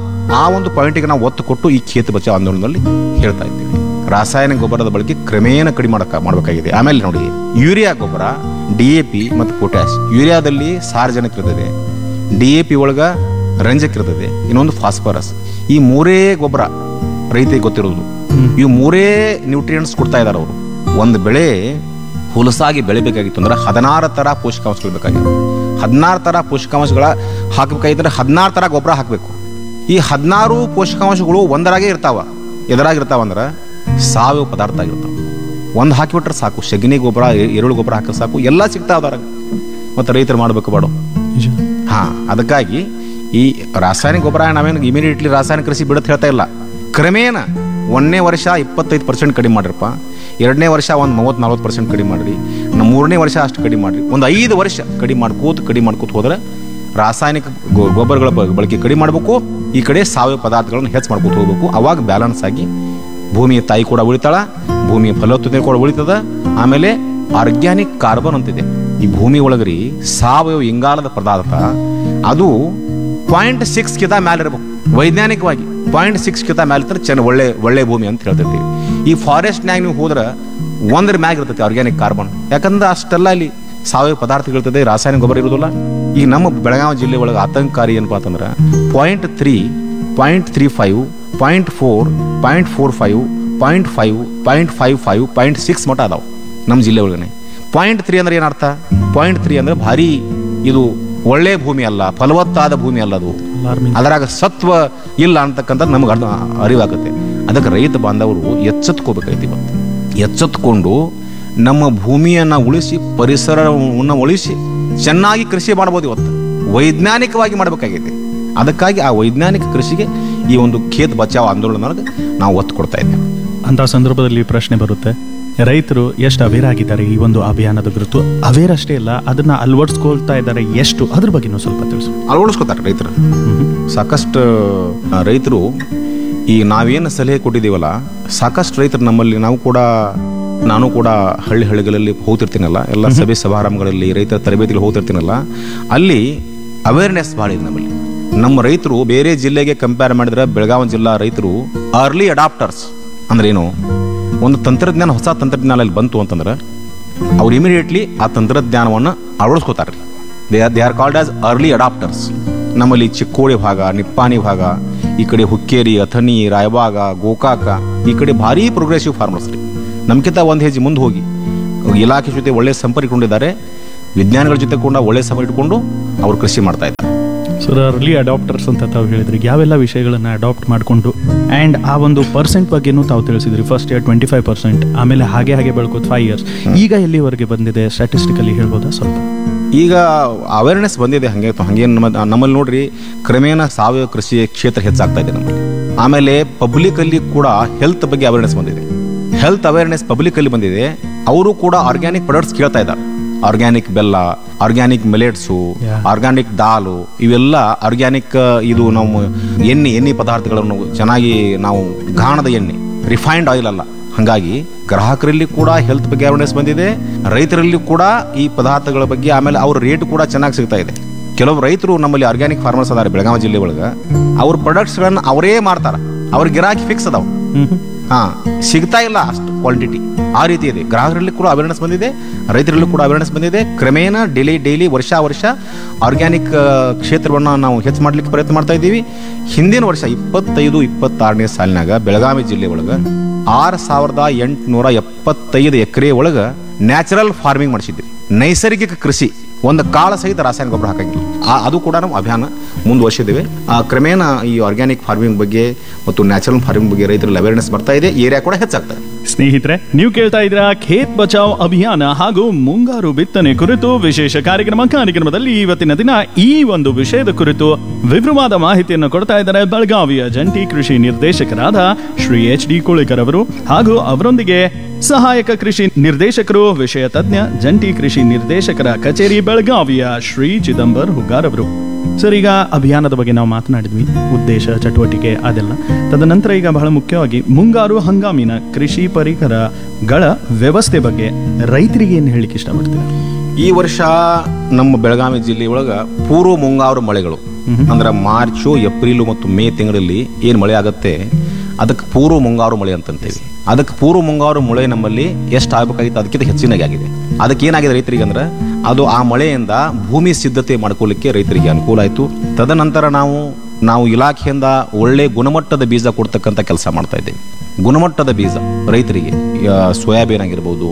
ಆ ಒಂದು ಪಾಯಿಂಟಿಗೆ ನಾವು ಒತ್ತು ಕೊಟ್ಟು ಈ ಖೇತ್ ಬಚಾವ್ ಆಂದೋಲನದಲ್ಲಿ ಹೇಳ್ತಾ ಇದ್ದೀವಿ ರಾಸಾಯನಿಕ ಗೊಬ್ಬರದ ಬಳಕೆ ಕ್ರಮೇಣ ಕಡಿಮೆ ಮಾಡಕ ಮಾಡಬೇಕಾಗಿದೆ ಆಮೇಲೆ ನೋಡಿ ಯೂರಿಯಾ ಗೊಬ್ಬರ ಡಿ ಎ ಪಿ ಮತ್ತು ಪೊಟ್ಯಾಶ್ ಯೂರಿಯಾದಲ್ಲಿ ಸಾರ್ವಜನಿಕ ಇರ್ತದೆ ಡಿ ಎ ಪಿ ಒಳಗ ರಂಜಕ ಇರ್ತದೆ ಇನ್ನೊಂದು ಫಾಸ್ಫರಸ್ ಈ ಮೂರೇ ಗೊಬ್ಬರ ರೈತರಿಗೆ ಗೊತ್ತಿರೋದು ಇವು ಮೂರೇ ನ್ಯೂಟ್ರಿಯೆಂಟ್ಸ್ ಕೊಡ್ತಾ ಇದ್ದಾರೆ ಅವರು ಒಂದು ಬೆಳೆ ಹುಲಸಾಗಿ ಬೆಳಿಬೇಕಾಗಿತ್ತು ಅಂದ್ರೆ ಹದಿನಾರು ಥರ ಪೋಷಕಾಂಶಗಳು ಬೇಕಾಗಿವೆ ಹದಿನಾರು ಥರ ಪೋಷಕಾಂಶಗಳ ಹಾಕಬೇಕಾಗಿದ್ರೆ ಹದಿನಾರು ಥರ ಗೊಬ್ಬರ ಹಾಕಬೇಕು ಈ ಹದಿನಾರು ಪೋಷಕಾಂಶಗಳು ಒಂದರಾಗೆ ಇರ್ತಾವ ಎದರಾಗಿರ್ತಾವ ಅಂದ್ರೆ ಸಾವಯವ ಪದಾರ್ಥ ಆಗಿರ್ತಾವ ಒಂದು ಹಾಕಿಬಿಟ್ರೆ ಸಾಕು ಸಗಣಿ ಗೊಬ್ಬರ ಎ- ಎರೆಹುಳು ಗೊಬ್ಬರ ಹಾಕಿದ್ರೆ ಸಾಕು ಎಲ್ಲ ಸಿಗ್ತಾವ ಅದ್ರಾಗ ಮತ್ತು ರೈತರು ಮಾಡಬೇಕು ಬೇಡ ನಿಜ ಹಾಂ ಅದಕ್ಕಾಗಿ ಈ ರಾಸಾಯನಿಕ ಗೊಬ್ಬರ ನಾವೇನು ಇಮಿಡಿಯೇಟ್ಲಿ ರಾಸಾಯನಿಕ ಕೃಷಿ ಬಿಡುತ್ತೆ ಹೇಳ್ತಾ ಇಲ್ಲ ಕ್ರಮೇಣ ಒಂದನೇ ವರ್ಷ ಇಪ್ಪತ್ತೈದು ಪರ್ಸೆಂಟ್ ಕಡಿಮೆ ಮಾಡಿರಪ್ಪ ಎರಡನೇ ವರ್ಷ ಒಂದು ಮೂವತ್ತು ನಲ್ವತ್ತು ಪರ್ಸೆಂಟ್ ಕಡಿಮೆ ಮಾಡಿರಿ ನಮ್ಮ ಮೂರನೇ ವರ್ಷ ಅಷ್ಟು ಕಡಿಮೆ ಮಾಡಿರಿ ಒಂದು ಐದು ವರ್ಷ ಕಡಿಮೆ ಮಾಡ್ಕೋತ ಕಡಿಮೆ ಮಾಡ್ಕೋತ ಹೋದ್ರೆ ರಾಸಾಯನಿಕ ಗೊ- ಗೊಬ್ಬರಗಳ ಬ- ಬಳಕೆ ಕಡಿಮೆ ಮಾಡಬೇಕು ಈ ಕಡೆ ಸಾವಯವ ಪದಾರ್ಥಗಳನ್ನು ಹೆಚ್ಚು ಮಾಡ್ಕೋತ ಹೋಗ್ಬೇಕು ಅವಾಗ ಬ್ಯಾಲೆನ್ಸ್ ಆಗಿ ಭೂಮಿಯ ತಾಯಿ ಕೂಡ ಉಳಿತಾಳ ಭೂಮಿಯ ಫಲವತ್ತತೆ ಕೂಡ ಉಳಿತದ ಆಮೇಲೆ ಆರ್ಗ್ಯಾನಿಕ್ ಕಾರ್ಬನ್ ಅಂತಿದೆ ಈ ಭೂಮಿ ಒಳಗರಿ ಸಾವಯವ ಇಂಗಾಲದ ಪದಾರ್ಥ ಅದು ಪಾಯಿಂಟ್ ಸಿಕ್ಸ್ ಕಿತ ಮ್ಯಾಲೆ ಇರಬೇಕು ವೈಜ್ಞಾನಿಕವಾಗಿ ಪಾಯಿಂಟ್ ಸಿಕ್ಸ್ ಕಿತ ಮ್ಯಾಲೆ ಇದ್ರೆ ಚೆನ್ನ ಒಳ್ಳೆ ಒಳ್ಳೆ ಭೂಮಿ ಅಂತ ಹೇಳ್ತಿರ್ತೀವಿ ಈ ಫಾರೆಸ್ಟ್ನ್ಯಾಗ ನೀವು ಹೋದ್ರೆ ಒಂದ್ರ ಮ್ಯಾಗ ಇರ್ತೈತಿ ಆರ್ಗ್ಯಾನಿಕ್ ಕಾರ್ಬನ್ ಯಾಕಂದ್ರೆ ಅಷ್ಟೆಲ್ಲ ಇಲ್ಲಿ ಸಾವಯವ ಪದಾರ್ಥಗಳಿರ್ತದೆ ರಾಸಾಯನಿಕ ಗೊಬ್ಬರ ಇರೋದಿಲ್ಲ ಈ ನಮ್ಮ ಬೆಳಗಾವಿ ಜಿಲ್ಲೆ ಒಳಗೆ ಆತಂಕಕಾರಿ ಏನಪ್ಪ ಅಂತಂದ್ರೆ point three point three five point four point four five point five point five five point six ಮಟ್ಟ ಅದಾವೆ ನಮ್ಮ ಜಿಲ್ಲೆ ಒಳಗನೆ ಪಾಯಿಂಟ್ ತ್ರೀ ಅಂದ್ರೆ ಏನರ್ಥ ಪಾಯಿಂಟ್ ತ್ರೀ ಅಂದ್ರೆ ಭಾರಿ ಇದು ಒಳ್ಳೆ ಭೂಮಿ ಅಲ್ಲ ಫಲವತ್ತಾದ ಭೂಮಿ ಅಲ್ಲ ಅದು Alarming. ಅದರಾಗ ಸತ್ವ ಇಲ್ಲ ಅಂತಕ್ಕಂಥದ್ದು ನಮ್ಗೆ ಅರ್ಥ ಅರಿವಾಗುತ್ತೆ ಅದಕ್ಕೆ ರೈತ ಬಾಂಧವರು ಎಚ್ಚೆತ್ಕೋಬೇಕಾಯ್ತು ಇವತ್ತು ಎಚ್ಚೆತ್ಕೊಂಡು ನಮ್ಮ ಭೂಮಿಯನ್ನು ಉಳಿಸಿ ಪರಿಸರವನ್ನು ಉಳಿಸಿ ಚೆನ್ನಾಗಿ ಕೃಷಿ ಮಾಡ್ಬೋದು ಇವತ್ತು ವೈಜ್ಞಾನಿಕವಾಗಿ ಮಾಡಬೇಕಾಗಿದೆ ಅದಕ್ಕಾಗಿ ಆ ವೈಜ್ಞಾನಿಕ ಕೃಷಿಗೆ ಈ ಒಂದು ಖೇತ್ ಬಚಾವ್ ಆಂದೋಲನಕ್ಕೆ ನಾವು ಒತ್ತು ಕೊಡ್ತಾ ಇದ್ದೇವೆ ಅಂತ ಸಂದರ್ಭದಲ್ಲಿ ಪ್ರಶ್ನೆ ಬರುತ್ತೆ ರೈತರು ಎಷ್ಟು ಅವೇರ್ ಆಗಿದ್ದಾರೆ ಈ ಒಂದು ಅಭಿಯಾನದ ಕುರಿತು ಅವೇರ್ ಅಷ್ಟೇ ಇಲ್ಲ ಅದನ್ನ ಅಳವಡಿಸ್ಕೊಳ್ತಾ ಇದ್ದಾರೆ ಎಷ್ಟು ಅದ್ರ ಬಗ್ಗೆನೂ ಸ್ವಲ್ಪ ತಿಳಿಸು ಅಳವಡಿಸ್ಕೊತಾರೆ ರೈತರು ಸಾಕಷ್ಟು ಆ, ರೈತರು ಈ ನಾವೇನು ಸಲಹೆ ಕೊಟ್ಟಿದ್ದೀವಲ್ಲ ಸಾಕಷ್ಟು ರೈತರು ನಮ್ಮಲ್ಲಿ ನಾವು ಕೂಡ ನಾನು ಕೂಡ ಹಳ್ಳಿ ಹಳ್ಳಿಗಳಲ್ಲಿ ಹೋಗ್ತಿರ್ತೀನಲ್ಲ ಎಲ್ಲ ಸಭೆ ಸಮಾರಂಭಗಳಲ್ಲಿ ರೈತರ ತರಬೇತಿಗಳು ಹೋಗ್ತಿರ್ತೀನಲ್ಲ ಅಲ್ಲಿ ಅವೇರ್ನೆಸ್ ಭಾಳ ಇದೆ ನಮ್ಮಲ್ಲಿ ನಮ್ಮ ರೈತರು ಬೇರೆ ಜಿಲ್ಲೆಗೆ ಕಂಪೇರ್ ಮಾಡಿದ್ರೆ ಬೆಳಗಾವಿ ಜಿಲ್ಲಾ ರೈತರು ಅರ್ಲಿ ಅಡಾಪ್ಟರ್ಸ್ ಅಂದ್ರೆ ಏನು ಒಂದು ತಂತ್ರಜ್ಞಾನ ಹೊಸ ತಂತ್ರಜ್ಞಾನ ಅಲ್ಲಿ ಬಂತು ಅಂತಂದ್ರೆ ಅವ್ರು ಇಮಿಡಿಯೇಟ್ಲಿ ಆ ತಂತ್ರಜ್ಞಾನವನ್ನು ಅಳವಡಿಸ್ಕೋತಾರೆ they are they are called as early adopters ನಮ್ಮಲ್ಲಿ ಚಿಕ್ಕೋಡಿ ಭಾಗ ನಿಪ್ಪಾಣಿ ಭಾಗ ಈ ಕಡೆ ಹುಕ್ಕೇರಿ ಅಥಣಿ ರಾಯಬಾಗ ಗೋಕಾಕ ಈ ಕಡೆ ಭಾರಿ ಪ್ರೋಗ್ರೆಸಿವ್ ಫಾರ್ಮರ್ಸ್ ರೀ ನಮ್ಗಿಂತ ಒಂದು ಹೆಜ್ಜೆ ಮುಂದೆ ಹೋಗಿ ಇಲಾಖೆ ಜೊತೆ ಒಳ್ಳೆ ಸಂಪರ್ಕ ಇಟ್ಕೊಂಡಿದ್ದಾರೆ ವಿಜ್ಞಾನಿಗಳ ಜೊತೆ ಕೂಡ ಒಳ್ಳೆ ಸಂಪರ್ಕ ಇಟ್ಕೊಂಡು ಅವರು ಕೃಷಿ ಮಾಡ್ತಾ ಇದ್ದಾರೆ ಸರ್ ಅರ್ಲಿ ಅಡಾಪ್ಟರ್ಸ್ ಅಂತ ತಾವು ಹೇಳಿದ್ರಿ ಯಾವೆಲ್ಲ ವಿಷಯಗಳನ್ನ ಅಡಾಪ್ಟ್ ಮಾಡಿಕೊಂಡು ಆ್ಯಂಡ್ ಆ ಒಂದು ಪರ್ಸೆಂಟ್ ಬಗ್ಗೆನೂ ತಾವು ತಿಳಿಸಿದ್ರಿ first year twenty five percent ಆಮೇಲೆ ಹಾಗೆ ಹಾಗೆ ಬೆಳ್ಕೋದು ಫೈವ್ ಇಯರ್ಸ್ ಈಗ ಎಲ್ಲಿವರೆಗೆ ಬಂದಿದೆ ಸ್ಟ್ಯಾಟಿಸ್ಟಿಕಲಿ ಹೇಳ್ಬೋದಾ ಸ್ವಲ್ಪ ಈಗ ಅವೇರ್ನೆಸ್ ಬಂದಿದೆ ಹಾಗೆ ಹಾಗೆ ನಮ್ಮ ನಮ್ಮಲ್ಲಿ ನೋಡ್ರಿ ಕ್ರಮೇಣ ಸಾವಯವ ಕೃಷಿ ಕ್ಷೇತ್ರ ಹೆಚ್ಚಾಗ್ತಾ ಇದೆ ನಮ್ಮಲ್ಲಿ ಆಮೇಲೆ ಪಬ್ಲಿಕ್ ಅಲ್ಲಿ ಕೂಡ ಹೆಲ್ತ್ ಬಗ್ಗೆ ಅವೇರ್ನೆಸ್ ಬಂದಿದೆ ಹೆಲ್ತ್ ಅವೇರ್ನೆಸ್ ಪಬ್ಲಿಕ್ ಅಲ್ಲಿ ಬಂದಿದೆ ಅವರು ಕೂಡ ಆರ್ಗ್ಯಾನಿಕ್ ಪ್ರಾಡಕ್ಟ್ಸ್ ಕೇಳ್ತಾ ಇದ್ದಾರೆ ಆರ್ಗ್ಯಾನಿಕ್ ಬೆಲ್ಲ ಆರ್ಗ್ಯಾನಿಕ್ ಮಿಲೆಟ್ಸು Yeah. ಆರ್ಗ್ಯಾನಿಕ್ ದಾಲು ಇವೆಲ್ಲ ಆರ್ಗ್ಯಾನಿಕ್ ಇದು ನಾವು ಎಣ್ಣೆ ಎಣ್ಣೆ ಪದಾರ್ಥಗಳನ್ನು ಚೆನ್ನಾಗಿ ನಾವು ಗಾಣದ ಎಣ್ಣೆ ರಿಫೈನ್ಡ್ ಆಯಿಲ್ ಅಲ್ಲ ಹಾಗಾಗಿ ಗ್ರಾಹಕರಲ್ಲಿ ಕೂಡ ಹೆಲ್ತ್ ಬಗ್ಗೆ ಅವೇರ್ನೆಸ್ ಬಂದಿದೆ ರೈತರಲ್ಲಿ ಕೂಡ ಈ ಪದಾರ್ಥಗಳ ಬಗ್ಗೆ ಆಮೇಲೆ ಅವ್ರ ರೇಟ್ ಕೂಡ ಚೆನ್ನಾಗಿ ಸಿಗ್ತಾ ಇದೆ ಕೆಲವು ರೈತರು ನಮ್ಮಲ್ಲಿ ಆರ್ಗ್ಯಾನಿಕ್ ಫಾರ್ಮರ್ಸ್ ಅದಾರೆ ಬೆಳಗಾವಿ ಜಿಲ್ಲೆ ಒಳಗೆ ಅವ್ರ ಪ್ರಾಡಕ್ಟ್ಸ್ಗಳನ್ನ ಅವರೇ ಮಾಡ್ತಾರ ಅವ್ರ ಗಿರಾಕಿ ಫಿಕ್ಸ್ ಅದಾವ ಹಾ ಸಿಗ್ತಾ ಇಲ್ಲ ಅಷ್ಟು ಕ್ವಾಂಟಿಟಿ ಆ ರೀತಿ ಇದೆ ಗ್ರಾಹಕರಲ್ಲಿ ಕೂಡ ಅವೇರ್ನೆಸ್ ಬಂದಿದೆ ರೈತರಲ್ಲೂ ಕೂಡ ಅವೇರ್ನೆಸ್ ಬಂದಿದೆ ಕ್ರಮೇಣ ಡೈಲಿ ಡೈಲಿ ವರ್ಷ ವರ್ಷ ಆರ್ಗ್ಯಾನಿಕ್ ಕ್ಷೇತ್ರವನ್ನು ನಾವು ಹೆಚ್ಚು ಮಾಡ್ಲಿಕ್ಕೆ ಪ್ರಯತ್ನ ಮಾಡ್ತಾ ಇದ್ದೀವಿ ಹಿಂದಿನ ವರ್ಷ ಇಪ್ಪತ್ತೈದು ಇಪ್ಪತ್ತಾರನೇ ಸಾಲಿನಾಗ ಬೆಳಗಾವಿ ಜಿಲ್ಲೆ ಒಳಗೆ ಆರು ಸಾವಿರದ ಎಂಟುನೂರ ಎಪ್ಪತ್ತೈದು ಎಕರೆ ಒಳಗೆ ನ್ಯಾಚುರಲ್ ಫಾರ್ಮಿಂಗ್ ಮಾಡಿಸಿದ್ವಿ ನೈಸರ್ಗಿಕ ಕೃಷಿ ಒಂದು ಕಾಳ ಸಹಿತ ರಾಸಾಯನಿಕ ಗೊಬ್ಬರ ಹಾಕಂಗಿಲ್ಲ ಆ- ಅದು ಕೂಡ ನಾವು ಅಭಿಯಾನ ಮುಂದುವರಿಸಿದ್ದೇವೆ ಆ ಕ್ರಮೇಣ ಈ ಆರ್ಗ್ಯಾನಿಕ್ ಫಾರ್ಮಿಂಗ್ ಬಗ್ಗೆ ಮತ್ತು ನ್ಯಾಚುರಲ್ ಫಾರ್ಮಿಂಗ್ ಬಗ್ಗೆ ರೈತರಲ್ಲಿ ಅವೇರ್ನೆಸ್ ಬರ್ತಾ ಇದೆ ಏರಿಯಾ ಕೂಡ ಹೆಚ್ಚಾಗ್ತಾ ಇದೆ ಸ್ನೇಹಿತರೆ ನೀವು ಕೇಳ್ತಾ ಇದ್ರ ಖೇತ್ ಬಚಾವ್ ಅಭಿಯಾನ ಹಾಗೂ ಮುಂಗಾರು ಬಿತ್ತನೆ ಕುರಿತು ವಿಶೇಷ ಕಾರ್ಯಕ್ರಮ ಕಾರ್ಯಕ್ರಮದಲ್ಲಿ ಇವತ್ತಿನ ದಿನ ಈ ಒಂದು ವಿಷಯದ ಕುರಿತು ವಿವರವಾದ ಮಾಹಿತಿಯನ್ನು ಕೊಡ್ತಾ ಇದ್ದಾರೆ ಬೆಳಗಾವಿಯ ಜಂಟಿ ಕೃಷಿ ನಿರ್ದೇಶಕರಾದ ಶ್ರೀ ಎಚ್ ಡಿ ಕುಳಿಕರ್ ಅವರು ಹಾಗೂ ಅವರೊಂದಿಗೆ ಸಹಾಯಕ ಕೃಷಿ ನಿರ್ದೇಶಕರು ವಿಷಯ ತಜ್ಞ ಜಂಟಿ ಕೃಷಿ ನಿರ್ದೇಶಕರ ಕಚೇರಿ ಬೆಳಗಾವಿಯ ಶ್ರೀ ಚಿದಂಬರ್ ಹುಗಾರ್ ಅವರು ಸರ್ ಈಗ ಅಭಿಯಾನದ ಬಗ್ಗೆ ನಾವು ಮಾತನಾಡಿದ್ವಿ ಉದ್ದೇಶ ಚಟುವಟಿಕೆ ಅದೆಲ್ಲ ತದನಂತರ ಈಗ ಬಹಳ ಮುಖ್ಯವಾಗಿ ಮುಂಗಾರು ಹಂಗಾಮಿನ ಕೃಷಿ ಪರಿಕರಗಳ ವ್ಯವಸ್ಥೆ ಬಗ್ಗೆ ರೈತರಿಗೆ ಏನು ಹೇಳಲಿಕ್ಕೆ ಇಷ್ಟಪಡ್ತೀರಾ ಈ ವರ್ಷ ನಮ್ಮ ಬೆಳಗಾವಿ ಜಿಲ್ಲೆ ಒಳಗ ಪೂರ್ವ ಮುಂಗಾರು ಮಳೆಗಳು ಅಂದ್ರೆ ಮಾರ್ಚು ಏಪ್ರಿಲು ಮತ್ತು ಮೇ ತಿಂಗಳಲ್ಲಿ ಏನು ಮಳೆ ಆಗತ್ತೆ ಅದಕ್ಕೆ ಪೂರ್ವ ಮುಂಗಾರು ಮಳೆ ಅಂತಂತೇವಿ ಅದಕ್ಕೆ ಪೂರ್ವ ಮುಂಗಾರು ಮಳೆ ನಮ್ಮಲ್ಲಿ ಎಷ್ಟು ಆಗಬೇಕಾಗಿತ್ತು ಅದಕ್ಕಿಂತ ಹೆಚ್ಚಿನಾಗಿ ಆಗಿದೆ ಅದಕ್ಕೆ ಏನಾಗಿದೆ ರೈತರಿಗೆ ಅಂದ್ರೆ ಅದು ಆ ಮಳೆಯಿಂದ ಭೂಮಿ ಸಿದ್ಧತೆ ಮಾಡ್ಕೊಳ್ಳಿಕ್ಕೆ ರೈತರಿಗೆ ಅನುಕೂಲ ಆಯಿತು ತದನಂತರ ನಾವು ನಾವು ಇಲಾಖೆಯಿಂದ ಒಳ್ಳೆ ಗುಣಮಟ್ಟದ ಬೀಜ ಕೊಡ್ತಕ್ಕಂಥ ಕೆಲಸ ಮಾಡ್ತಾ ಇದ್ದೇವೆ ಗುಣಮಟ್ಟದ ಬೀಜ ರೈತರಿಗೆ ಆ, ಸೋಯಾಬೀನ್ ಆಗಿರ್ಬೋದು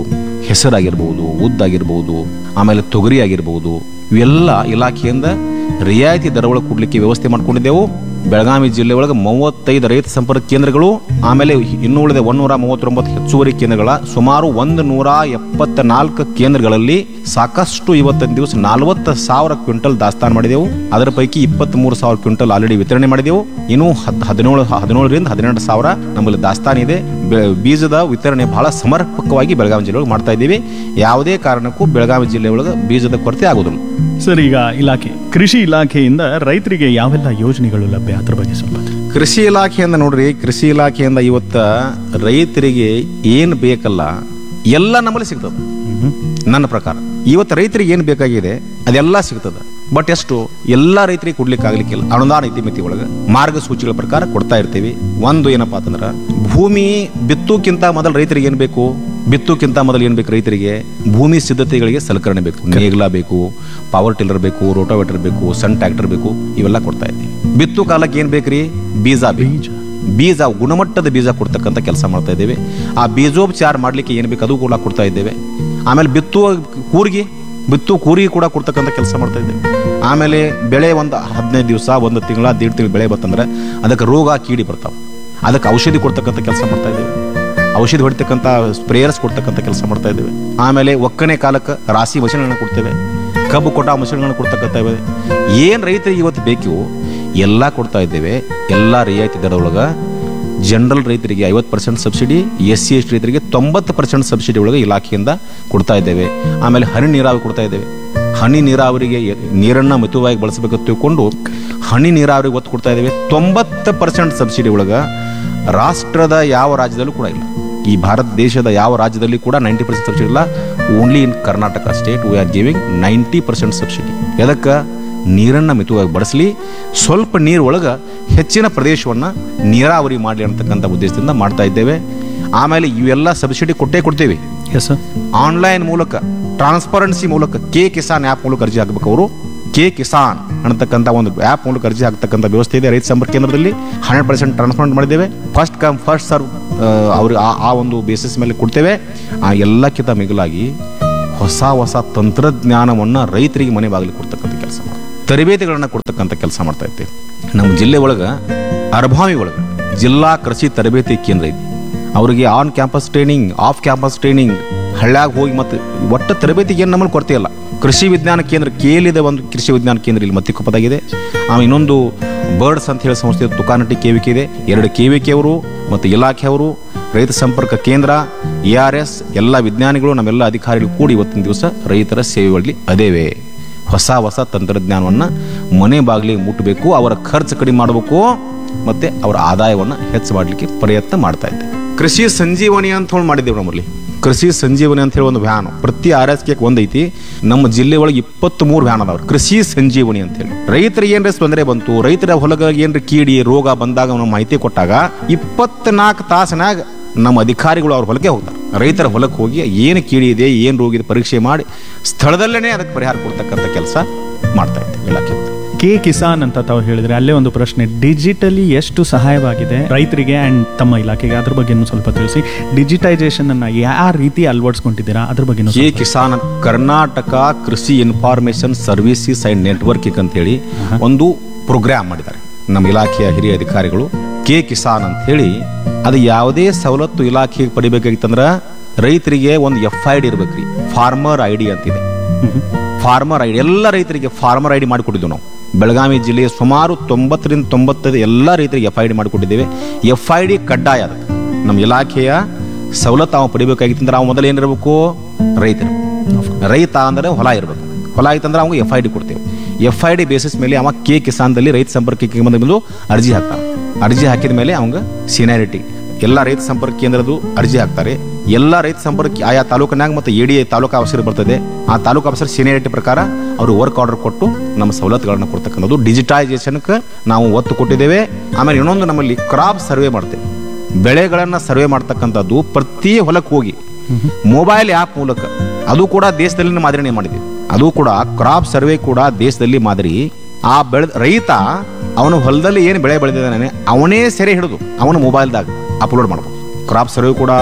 ಹೆಸರಾಗಿರ್ಬೋದು ಉದ್ದಾಗಿರ್ಬೋದು ಆಮೇಲೆ ತೊಗರಿ ಆಗಿರ್ಬೋದು ಇವೆಲ್ಲ ಇಲಾಖೆಯಿಂದ ರಿಯಾಯಿತಿ ದರ ಒಳಗೆ ಕೊಡ್ಲಿಕ್ಕೆ ವ್ಯವಸ್ಥೆ ಮಾಡ್ಕೊಂಡಿದ್ದೆವು ಬೆಳಗಾವಿ ಜಿಲ್ಲೆ ಒಳಗೆ ಮೂವತ್ತೈದು ರೈತ ಸಂಪರ್ಕ ಕೇಂದ್ರಗಳು ಆಮೇಲೆ ಇನ್ನು ಉಳಿದ ಒಂದೂರ ಮೂವತ್ತೊಂಬತ್ತು ಹೆಚ್ಚುವರಿ ಕೇಂದ್ರಗಳ ಸುಮಾರು ಒಂದು ನೂರ ಎಪ್ಪತ್ತ ನಾಲ್ಕು ಕೇಂದ್ರಗಳಲ್ಲಿ ಸಾಕಷ್ಟು ಇವತ್ತಿನ ದಿವಸ ನಲವತ್ತು ಸಾವಿರ ಕ್ವಿಂಟಲ್ ದಾಸ್ತಾನು ಮಾಡಿದೆವು ಅದರ ಪೈಕಿ ಇಪ್ಪತ್ತ್ ಮೂರು ಸಾವಿರ ಕ್ವಿಂಟಲ್ ಆಲ್ರೆಡಿ ವಿತರಣೆ ಮಾಡಿದೆವು ಇನ್ನು ಹದ್- ಹದಿನೇಳು ಹದಿನೇಳರಿಂದ ಹದಿನೆಂಟು ಸಾವಿರ ನಮ್ಮಲ್ಲಿ ದಾಸ್ತಾನು ಇದೆ ಬೆ- ಬೀಜದ ವಿತರಣೆ ಬಹಳ ಸಮರ್ಪಕವಾಗಿ ಬೆಳಗಾವಿ ಜಿಲ್ಲೆ ಒಳಗೆ ಮಾಡ್ತಾ ಇದ್ದೀವಿ ಯಾವುದೇ ಕಾರಣಕ್ಕೂ ಬೆಳಗಾವಿ ಜಿಲ್ಲೆ ಒಳಗೆ ಬೀಜದ ಕೊರತೆ ಆಗೋದಿಲ್ಲ ಸರ್ ಈಗ ಇಲಾಖೆ ಕೃಷಿ ಇಲಾಖೆಯಿಂದ ರೈತರಿಗೆ ಯಾವೆಲ್ಲ ಯೋಜನೆಗಳು ಲಭ್ಯ ಅದ್ರ ಬಗ್ಗೆ ಸ್ವಲ್ಪ ತಿಳಿಸಿ. ಕೃಷಿ ಇಲಾಖೆಯಿಂದ ನೋಡ್ರಿ ಕೃಷಿ ಇಲಾಖೆಯಿಂದ ಇವತ್ತ ರೈತರಿಗೆ ಏನು ಬೇಕಲ್ಲ ಎಲ್ಲ ನಮ್ಮಲ್ಲಿ ಸಿಗ್ತದೆ ನನ್ನ ಪ್ರಕಾರ ಇವತ್ತು ರೈತರಿಗೆ ಏನು ಬೇಕಾಗಿದೆ ಅದೆಲ್ಲ ಸಿಗ್ತದೆ ಬಟ್ ಎಷ್ಟು ಎಲ್ಲ ರೈತರಿಗೆ ಕೊಡ್ಲಿಕ್ಕೆ ಆಗ್ಲಿಕ್ಕಿಲ್ಲ ಅನುದಾನ ಇತಿಮಿತಿ ಒಳಗೆ ಮಾರ್ಗಸೂಚಿಗಳ ಪ್ರಕಾರ ಕೊಡ್ತಾ ಇರ್ತೀವಿ ಒಂದು ಏನಪ್ಪಾ ಅಂತಂದ್ರೆ ಭೂಮಿ ಬಿತ್ತುಕ್ಕಿಂತ ಮೊದಲು ರೈತರಿಗೆ ಏನು ಬೇಕು ಬಿತ್ತುಕ್ಕಿಂತ ಮೊದಲು ಏನು ಬೇಕು ರೈತರಿಗೆ ಭೂಮಿ ಸಿದ್ಧತೆಗಳಿಗೆ ಸಲಕರಣೆ ಬೇಕು ನೇಗಿಲ ಬೇಕು ಪವರ್ ಟಿಲ್ಲರ್ ಬೇಕು ರೋಟೋವೇಟರ್ ಬೇಕು ಸಣ್ಣ ಟ್ರ್ಯಾಕ್ಟರ್ ಬೇಕು ಇವೆಲ್ಲ ಕೊಡ್ತಾ ಇದ್ದೀವಿ ಬಿತ್ತು ಕಾಲಕ್ಕೆ ಏನು ಬೇಕ್ರಿ ಬೀಜ ಬೇಕು ಬೀಜ ಬೀಜ ಗುಣಮಟ್ಟದ ಬೀಜ ಕೊಡ್ತಕ್ಕಂಥ ಕೆಲಸ ಮಾಡ್ತಾ ಇದ್ದೇವೆ ಆ ಬೀಜೋಪಚಾರ ಮಾಡಲಿಕ್ಕೆ ಏನು ಬೇಕು ಅದು ಕೂಡ ಕೊಡ್ತಾ ಇದ್ದೇವೆ ಆಮೇಲೆ ಬಿತ್ತುವ ಕೂರಿಗೆ ಬಿತ್ತು ಕೂರಿಗೆ ಕೂಡ ಕೊಡ್ತಕ್ಕಂಥ ಕೆಲಸ ಮಾಡ್ತಾ ಇದ್ದೇವೆ ಆಮೇಲೆ ಬೆಳೆ ಒಂದು ಹದಿನೈದು ದಿವಸ ಒಂದು ತಿಂಗಳ ದೇಡ್ ತಿಂಗಳು ಬೆಳೆ ಬಂತಂದ್ರೆ ಅದಕ್ಕೆ ರೋಗ ಕೀಡಿ ಬರ್ತಾವೆ ಅದಕ್ಕೆ ಔಷಧಿ ಕೊಡ್ತಕ್ಕಂಥ ಕೆಲಸ ಮಾಡ್ತಾ ಇದ್ದೇವೆ ಔಷಧಿ ಹೊಡಿತಕ್ಕಂಥ ಸ್ಪ್ರೇಯರ್ಸ್ ಕೊಡ್ತಕ್ಕಂಥ ಕೆಲಸ ಮಾಡ್ತಾ ಇದ್ದೇವೆ ಆಮೇಲೆ ಒಕ್ಕನೆ ಕಾಲಕ್ಕೆ ರಾಸಿ ಮಷಿನ್ಗಳನ್ನ ಕೊಡ್ತೇವೆ ಕಬ್ಬು ಕೊಟ್ಟ ಮಷಿನ್ಗಳನ್ನ ಕೊಡ್ತಕ್ಕಂಥ ಇವೆ ಏನು ರೈತರಿಗೆ ಇವತ್ತು ಬೇಕು ಎಲ್ಲ ಕೊಡ್ತಾ ಇದ್ದೇವೆ ಎಲ್ಲ ರಿಯಾಯಿತಿ ದರದೊಳಗೆ ಜನರಲ್ ರೈತರಿಗೆ ಐವತ್ತು percent subsidy S C S ರೈತರಿಗೆ ತೊಂಬತ್ತು ಪರ್ಸೆಂಟ್ ಸಬ್ಸಿಡಿ ಒಳಗೆ ಇಲಾಖೆಯಿಂದ ಕೊಡ್ತಾ ಇದ್ದೇವೆ ಆಮೇಲೆ ಹನಿ ನೀರಾವರಿ ಕೊಡ್ತಾ ಇದ್ದೇವೆ ಹನಿ ನೀರಾವರಿಗೆ ಎ- ನೀರನ್ನ ಮಿತವಾಗಿ ಬಳಸಬೇಕು ತಿಳ್ಕೊಂಡು ಹನಿ ನೀರಾವರಿಗೆ ಒತ್ತು ಕೊಡ್ತಾ ಇದ್ದೇವೆ ತೊಂಬತ್ತು ಪರ್ಸೆಂಟ್ ಸಬ್ಸಿಡಿ ಒಳಗೆ ರಾಷ್ಟ್ರದ ಯಾವ ರಾಜ್ಯದಲ್ಲೂ ಕೂಡ ಇಲ್ಲ ಈ ಭಾರತ ದೇಶದ ಯಾವ ರಾಜ್ಯದಲ್ಲಿ ಕೂಡ ನೈಂಟಿ ಪರ್ಸೆಂಟ್ ಸಬ್ಸಿಡಿ ಇಲ್ಲ only in Karnataka state we are giving ninety percent subsidy ಎದಕ್ಕೆ ನೀರನ್ನು ಮಿತವಾಗಿ ಬಳಸಲಿ ಸ್ವಲ್ಪ ನೀರು ಒಳಗೆ ಹೆಚ್ಚಿನ ಪ್ರದೇಶವನ್ನು ನೀರಾವರಿ ಮಾಡಲಿ ಅಂತಕ್ಕಂಥ ಉದ್ದೇಶದಿಂದ ಮಾಡ್ತಾ ಇದ್ದೇವೆ ಆಮೇಲೆ ಇವೆಲ್ಲ ಸಬ್ಸಿಡಿ ಕೊಟ್ಟೇ ಕೊಡ್ತೇವೆ ಎಸ್ ಸರ್ ಆನ್ಲೈನ್ ಮೂಲಕ ಟ್ರಾನ್ಸ್ಪರೆನ್ಸಿ ಮೂಲಕ ಕೆ ಕಿಸಾನ್ ಆ್ಯಪ್ ಮೂಲಕ ಅರ್ಜಿ ಹಾಕಬೇಕು ಅವರು ಕೆ ಕಿಸಾನ್ ಅನ್ನತಕ್ಕಂಥ ಒಂದು ಆ್ಯಪ್ ಮೂಲಕ ಅರ್ಜಿ ಹಾಕ್ತಕ್ಕಂಥ ವ್ಯವಸ್ಥೆ ಇದೆ ರೈತ ಸಂಪರ್ಕ ಕೇಂದ್ರದಲ್ಲಿ ಹಂಡ್ರೆಡ್ ಪರ್ಸೆಂಟ್ ಟ್ರಾನ್ಸ್ಪರೆಂಟ್ ಮಾಡಿದ್ದೇವೆ ಫಸ್ಟ್ ಕಮ್ ಫಸ್ಟ್ ಸರ್ವ್ ಅವ್ರಿಗೆ ಆ ಆ ಒಂದು ಬೇಸಿಸ್ ಮೇಲೆ ಕೊಡ್ತೇವೆ ಆ ಎಲ್ಲಕ್ಕಿಂತ ಮಿಗಿಲಾಗಿ ಹೊಸ ಹೊಸ ತಂತ್ರಜ್ಞಾನವನ್ನು ರೈತರಿಗೆ ಮನೆ ಬಾಗಿಲಿಗೆ ಕೊಡ್ತಕ್ಕಂಥ ಕೆಲಸ ಮಾಡ್ತೀವಿ ತರಬೇತಿಗಳನ್ನು ಕೊಡ್ತಕ್ಕಂಥ ಕೆಲಸ ಮಾಡ್ತಾ ಇದ್ದೇವೆ ನಮ್ಮ ಜಿಲ್ಲೆ ಒಳಗೆ ಅರ್ಭಾವಿ ಒಳಗೆ ಜಿಲ್ಲಾ ಕೃಷಿ ತರಬೇತಿ ಕೇಂದ್ರ ಐತಿ ಅವರಿಗೆ on campus training off campus training ಹಳ್ಳ್ಯಾಗ ಹೋಗಿ ಮತ್ತೆ ಒಟ್ಟು ತರಬೇತಿಗೆ ಏನು ನಮ್ಮಲ್ಲಿ ಕೊರತೆ ಇಲ್ಲ ಕೃಷಿ ವಿಜ್ಞಾನ ಕೇಂದ್ರ ಕೇಳಿದ ಒಂದು ಕೃಷಿ ವಿಜ್ಞಾನ ಕೇಂದ್ರ ಇಲ್ಲಿ ಮತ್ತಿಕೊಪ್ಪದಾಗಿದೆ ಆಮೇಲೆ ಇನ್ನೊಂದು ಬರ್ಡ್ಸ್ ಅಂತ ಹೇಳಿ ಸಂಸ್ಥೆ ತುಕಾನಟ್ಟಿ ಕೆ ಇದೆ ಎರಡು ಕೆ ವಿ ಕೆ ಅವರು ಮತ್ತು ಇಲಾಖೆಯವರು ರೈತ ಸಂಪರ್ಕ ಕೇಂದ್ರ ಎ ಆರ್ ಎಸ್ ಎಲ್ಲ ವಿಜ್ಞಾನಿಗಳು ನಮ್ಮೆಲ್ಲ ಅಧಿಕಾರಿಗಳು ಕೂಡಿ ಇವತ್ತಿನ ದಿವಸ ರೈತರ ಸೇವೆಗಳಲ್ಲಿ ಅದೇವೆ ಹೊಸ ಹೊಸ ತಂತ್ರಜ್ಞಾನವನ್ನು ಮನೆ ಬಾಗಿಲಿಗೆ ಮುಟ್ಟಬೇಕು ಅವರ ಖರ್ಚು ಕಡಿಮೆ ಮಾಡಬೇಕು ಮತ್ತೆ ಅವರ ಆದಾಯವನ್ನು ಹೆಚ್ಚು ಮಾಡಲಿಕ್ಕೆ ಪ್ರಯತ್ನ ಮಾಡ್ತಾ ಇದ್ದೆ ಕೃಷಿ ಸಂಜೀವನಿ ಅಂತ ಹೇಳಿ ಮಾಡಿದ್ದೇವೆ ನಮ್ಮಲ್ಲಿ ಕೃಷಿ ಸಂಜೀವನಿ ಅಂತ ಹೇಳಿ ಒಂದು ವ್ಯಾನ್ ಪ್ರತಿ ಆರ್ ಎಸ್ ಕೆ ಒಂದೈತಿ ನಮ್ಮ ಜಿಲ್ಲೆ ಒಳಗೆ ಇಪ್ಪತ್ತ್ ಮೂರು ವ್ಯಾನ್ ಅದಾವ್ರಿ ಕೃಷಿ ಸಂಜೀವನಿ ಅಂತ ಹೇಳಿ ರೈತರಿಗೆ ಏನ್ರ ತೊಂದರೆ ಬಂತು ರೈತರ ಹೊಲಗ ಏನ್ರ ಕೀಡಿ ರೋಗ ಬಂದಾಗ ನಾವು ಮಾಹಿತಿ ಕೊಟ್ಟಾಗ ಇಪ್ಪತ್ನಾಲ್ಕು ತಾಸನಾಗ ನಮ್ಮ ಅಧಿಕಾರಿಗಳು ಅವ್ರ ಹೊಲಕ್ಕೆ ಹೋಗ್ತಾರೆ ರೈತರ ಹೊಲಕ್ಕೆ ಹೋಗಿ ಏನು ಕೀಡಿ ಇದೆ ಏನು ರೋಗ ಇದೆ ಪರೀಕ್ಷೆ ಮಾಡಿ ಸ್ಥಳದಲ್ಲೇ ಅದಕ್ಕೆ ಪರಿಹಾರ ಕೊಡ್ತಕ್ಕಂಥ ಕೆಲಸ ಮಾಡ್ತಾ ಇದ್ದೇವೆ ಇಲಾಖೆ ಕೆ ಕಿಸಾನ್ ಅಂತ ತಾವು ಹೇಳಿದ್ರೆ ಅಲ್ಲೇ ಒಂದು ಪ್ರಶ್ನೆ ಡಿಜಿಟಲಿ ಎಷ್ಟು ಸಹಾಯವಾಗಿದೆ ರೈತರಿಗೆ ಅಂಡ್ ತಮ್ಮ ಇಲಾಖೆಗೆ ಅದ್ರ ಬಗ್ಗೆ ಸ್ವಲ್ಪ ತಿಳಿಸಿ ಡಿಜಿಟೈಸೇಷನ್ ಅನ್ನ ಯಾವ ರೀತಿ ಅಳವಡಿಸ್ಕೊಂಡಿದ್ದೀರಾ ಅದ್ರ ಬಗ್ಗೆ ಕೆ ಕಿಸಾನ್ ಕರ್ನಾಟಕ ಕೃಷಿ ಇನ್ಫಾರ್ಮೇಶನ್ ಸರ್ವಿಸಸ್ ಅಂಡ್ ನೆಟ್ವರ್ಕಿಂಗ್ ಅಂತ ಹೇಳಿ ಒಂದು ಪ್ರೋಗ್ರಾಮ್ ಮಾಡಿದ್ದಾರೆ ನಮ್ಮ ಇಲಾಖೆಯ ಹಿರಿಯ ಅಧಿಕಾರಿಗಳು ಕೆ ಕಿಸಾನ್ ಅಂತ ಹೇಳಿ ಅದು ಯಾವುದೇ ಸವಲತ್ತು ಇಲಾಖೆಗೆ ಪಡಿಬೇಕಾಗಿತ್ತಂದ್ರ ರೈತರಿಗೆ ಒಂದು ಎಫ್ ಐ ಡಿ ಇರ್ಬೇಕ್ರಿ ಫಾರ್ಮರ್ ಐ ಡಿ ಅಂತಿದೆ ಫಾರ್ಮರ್ ಐ ಡಿ ಎಲ್ಲ ರೈತರಿಗೆ ಫಾರ್ಮರ್ ಐ ಡಿ ಮಾಡಿಕೊಟ್ಟಿದ್ದು ನಾವು ಬೆಳಗಾವಿ ಜಿಲ್ಲೆಯ ಸುಮಾರು ತೊಂಬತ್ತರಿಂದ ತೊಂಬತ್ತೈದು ಎಲ್ಲ ರೈತರಿಗೆ ಎಫ್ ಐ ಡಿ ಮಾಡಿಕೊಟ್ಟಿದ್ದೇವೆ ಎಫ್ ಐ ಡಿ ಕಡ್ಡಾಯ ಅದು ನಮ್ಮ ಇಲಾಖೆಯ ಸವಲತ್ತು ನಾವು ಪಡಿಬೇಕಾಗಿತ್ತಂದ್ರೆ ನಾವು ಮೊದಲು ಏನಿರಬೇಕು ರೈತರು ರೈತ ಅಂದರೆ ಹೊಲ ಇರಬೇಕು ಹೊಲ ಆಯ್ತಂದ್ರೆ ಅವ್ಗೆ ಎಫ್ ಐ ಡಿ ಕೊಡ್ತೇವೆ ಎಫ್ ಐ ಡಿ ಬೇಸಿಸ್ ಮೇಲೆ ಅವ ಕೆ ಕಿಸಾನ್ದಲ್ಲಿ ರೈತ ಸಂಪರ್ಕಕ್ಕೆ ಬಂದ ಬಂದು ಅರ್ಜಿ ಹಾಕ್ತಾನೆ ಅರ್ಜಿ ಹಾಕಿದ ಮೇಲೆ ಅವಂಗ ಸೀನಿಯಾರಿಟಿ ಎಲ್ಲ ರೈತ ಸಂಪರ್ಕ ಕೇಂದ್ರದ್ದು ಅರ್ಜಿ ಹಾಕ್ತಾರೆ ಎಲ್ಲ ರೈತ ಸಂಪರ್ಕ ಆಯಾ ತಾಲೂಕಿನಾಗ ಮತ್ತು ಎ ಡಿ ತಾಲೂಕು ಆಫೀಸರ್ ಬರ್ತದೆ ಆ ತಾಲೂಕು ಆಫೀಸರ್ ಸೀನಿಯಾರಿಟಿ ಪ್ರಕಾರ ಅವರು ವರ್ಕ್ ಆರ್ಡರ್ ಕೊಟ್ಟು ನಮ್ಮ ಸವಲತ್ತುಗಳನ್ನ ಕೊಡ್ತಕ್ಕಂಥದ್ದು ಡಿಜಿಟೈಸೇಷನ್ಗೆ ನಾವು ಒತ್ತು ಕೊಟ್ಟಿದ್ದೇವೆ ಆಮೇಲೆ ಇನ್ನೊಂದು ನಮ್ಮಲ್ಲಿ ಕ್ರಾಪ್ ಸರ್ವೆ ಮಾಡ್ತೇವೆ ಬೆಳೆಗಳನ್ನು ಸರ್ವೆ ಮಾಡ್ತಕ್ಕಂಥದ್ದು ಪ್ರತಿ ಹೊಲಕ್ಕೆ ಹೋಗಿ ಮೊಬೈಲ್ ಆ್ಯಪ್ ಮೂಲಕ ಅದು ಕೂಡ ದೇಶದಲ್ಲಿ ಮಾದರಿನೇ ಮಾಡಿದ್ವಿ ಅದು ಕೂಡ ಕ್ರಾಪ್ ಸರ್ವೆ ಕೂಡ ದೇಶದಲ್ಲಿ ಮಾದರಿ ಆ ಬೆಳೆ ರೈತ ಅವನ ಹೊಲದಲ್ಲಿ ಏನು ಬೆಳೆ ಬೆಳೆದಿದ್ದಾನೆ ಅವನೇ ಸೆರೆ ಹಿಡಿದು ಅವನ ಮೊಬೈಲ್ದಾಗ ಅಪ್ಲೋಡ್ ಮಾಡ್ಬೋದು ಕ್ರಾಪ್ ಸರ್ವೆ ಕೂಡ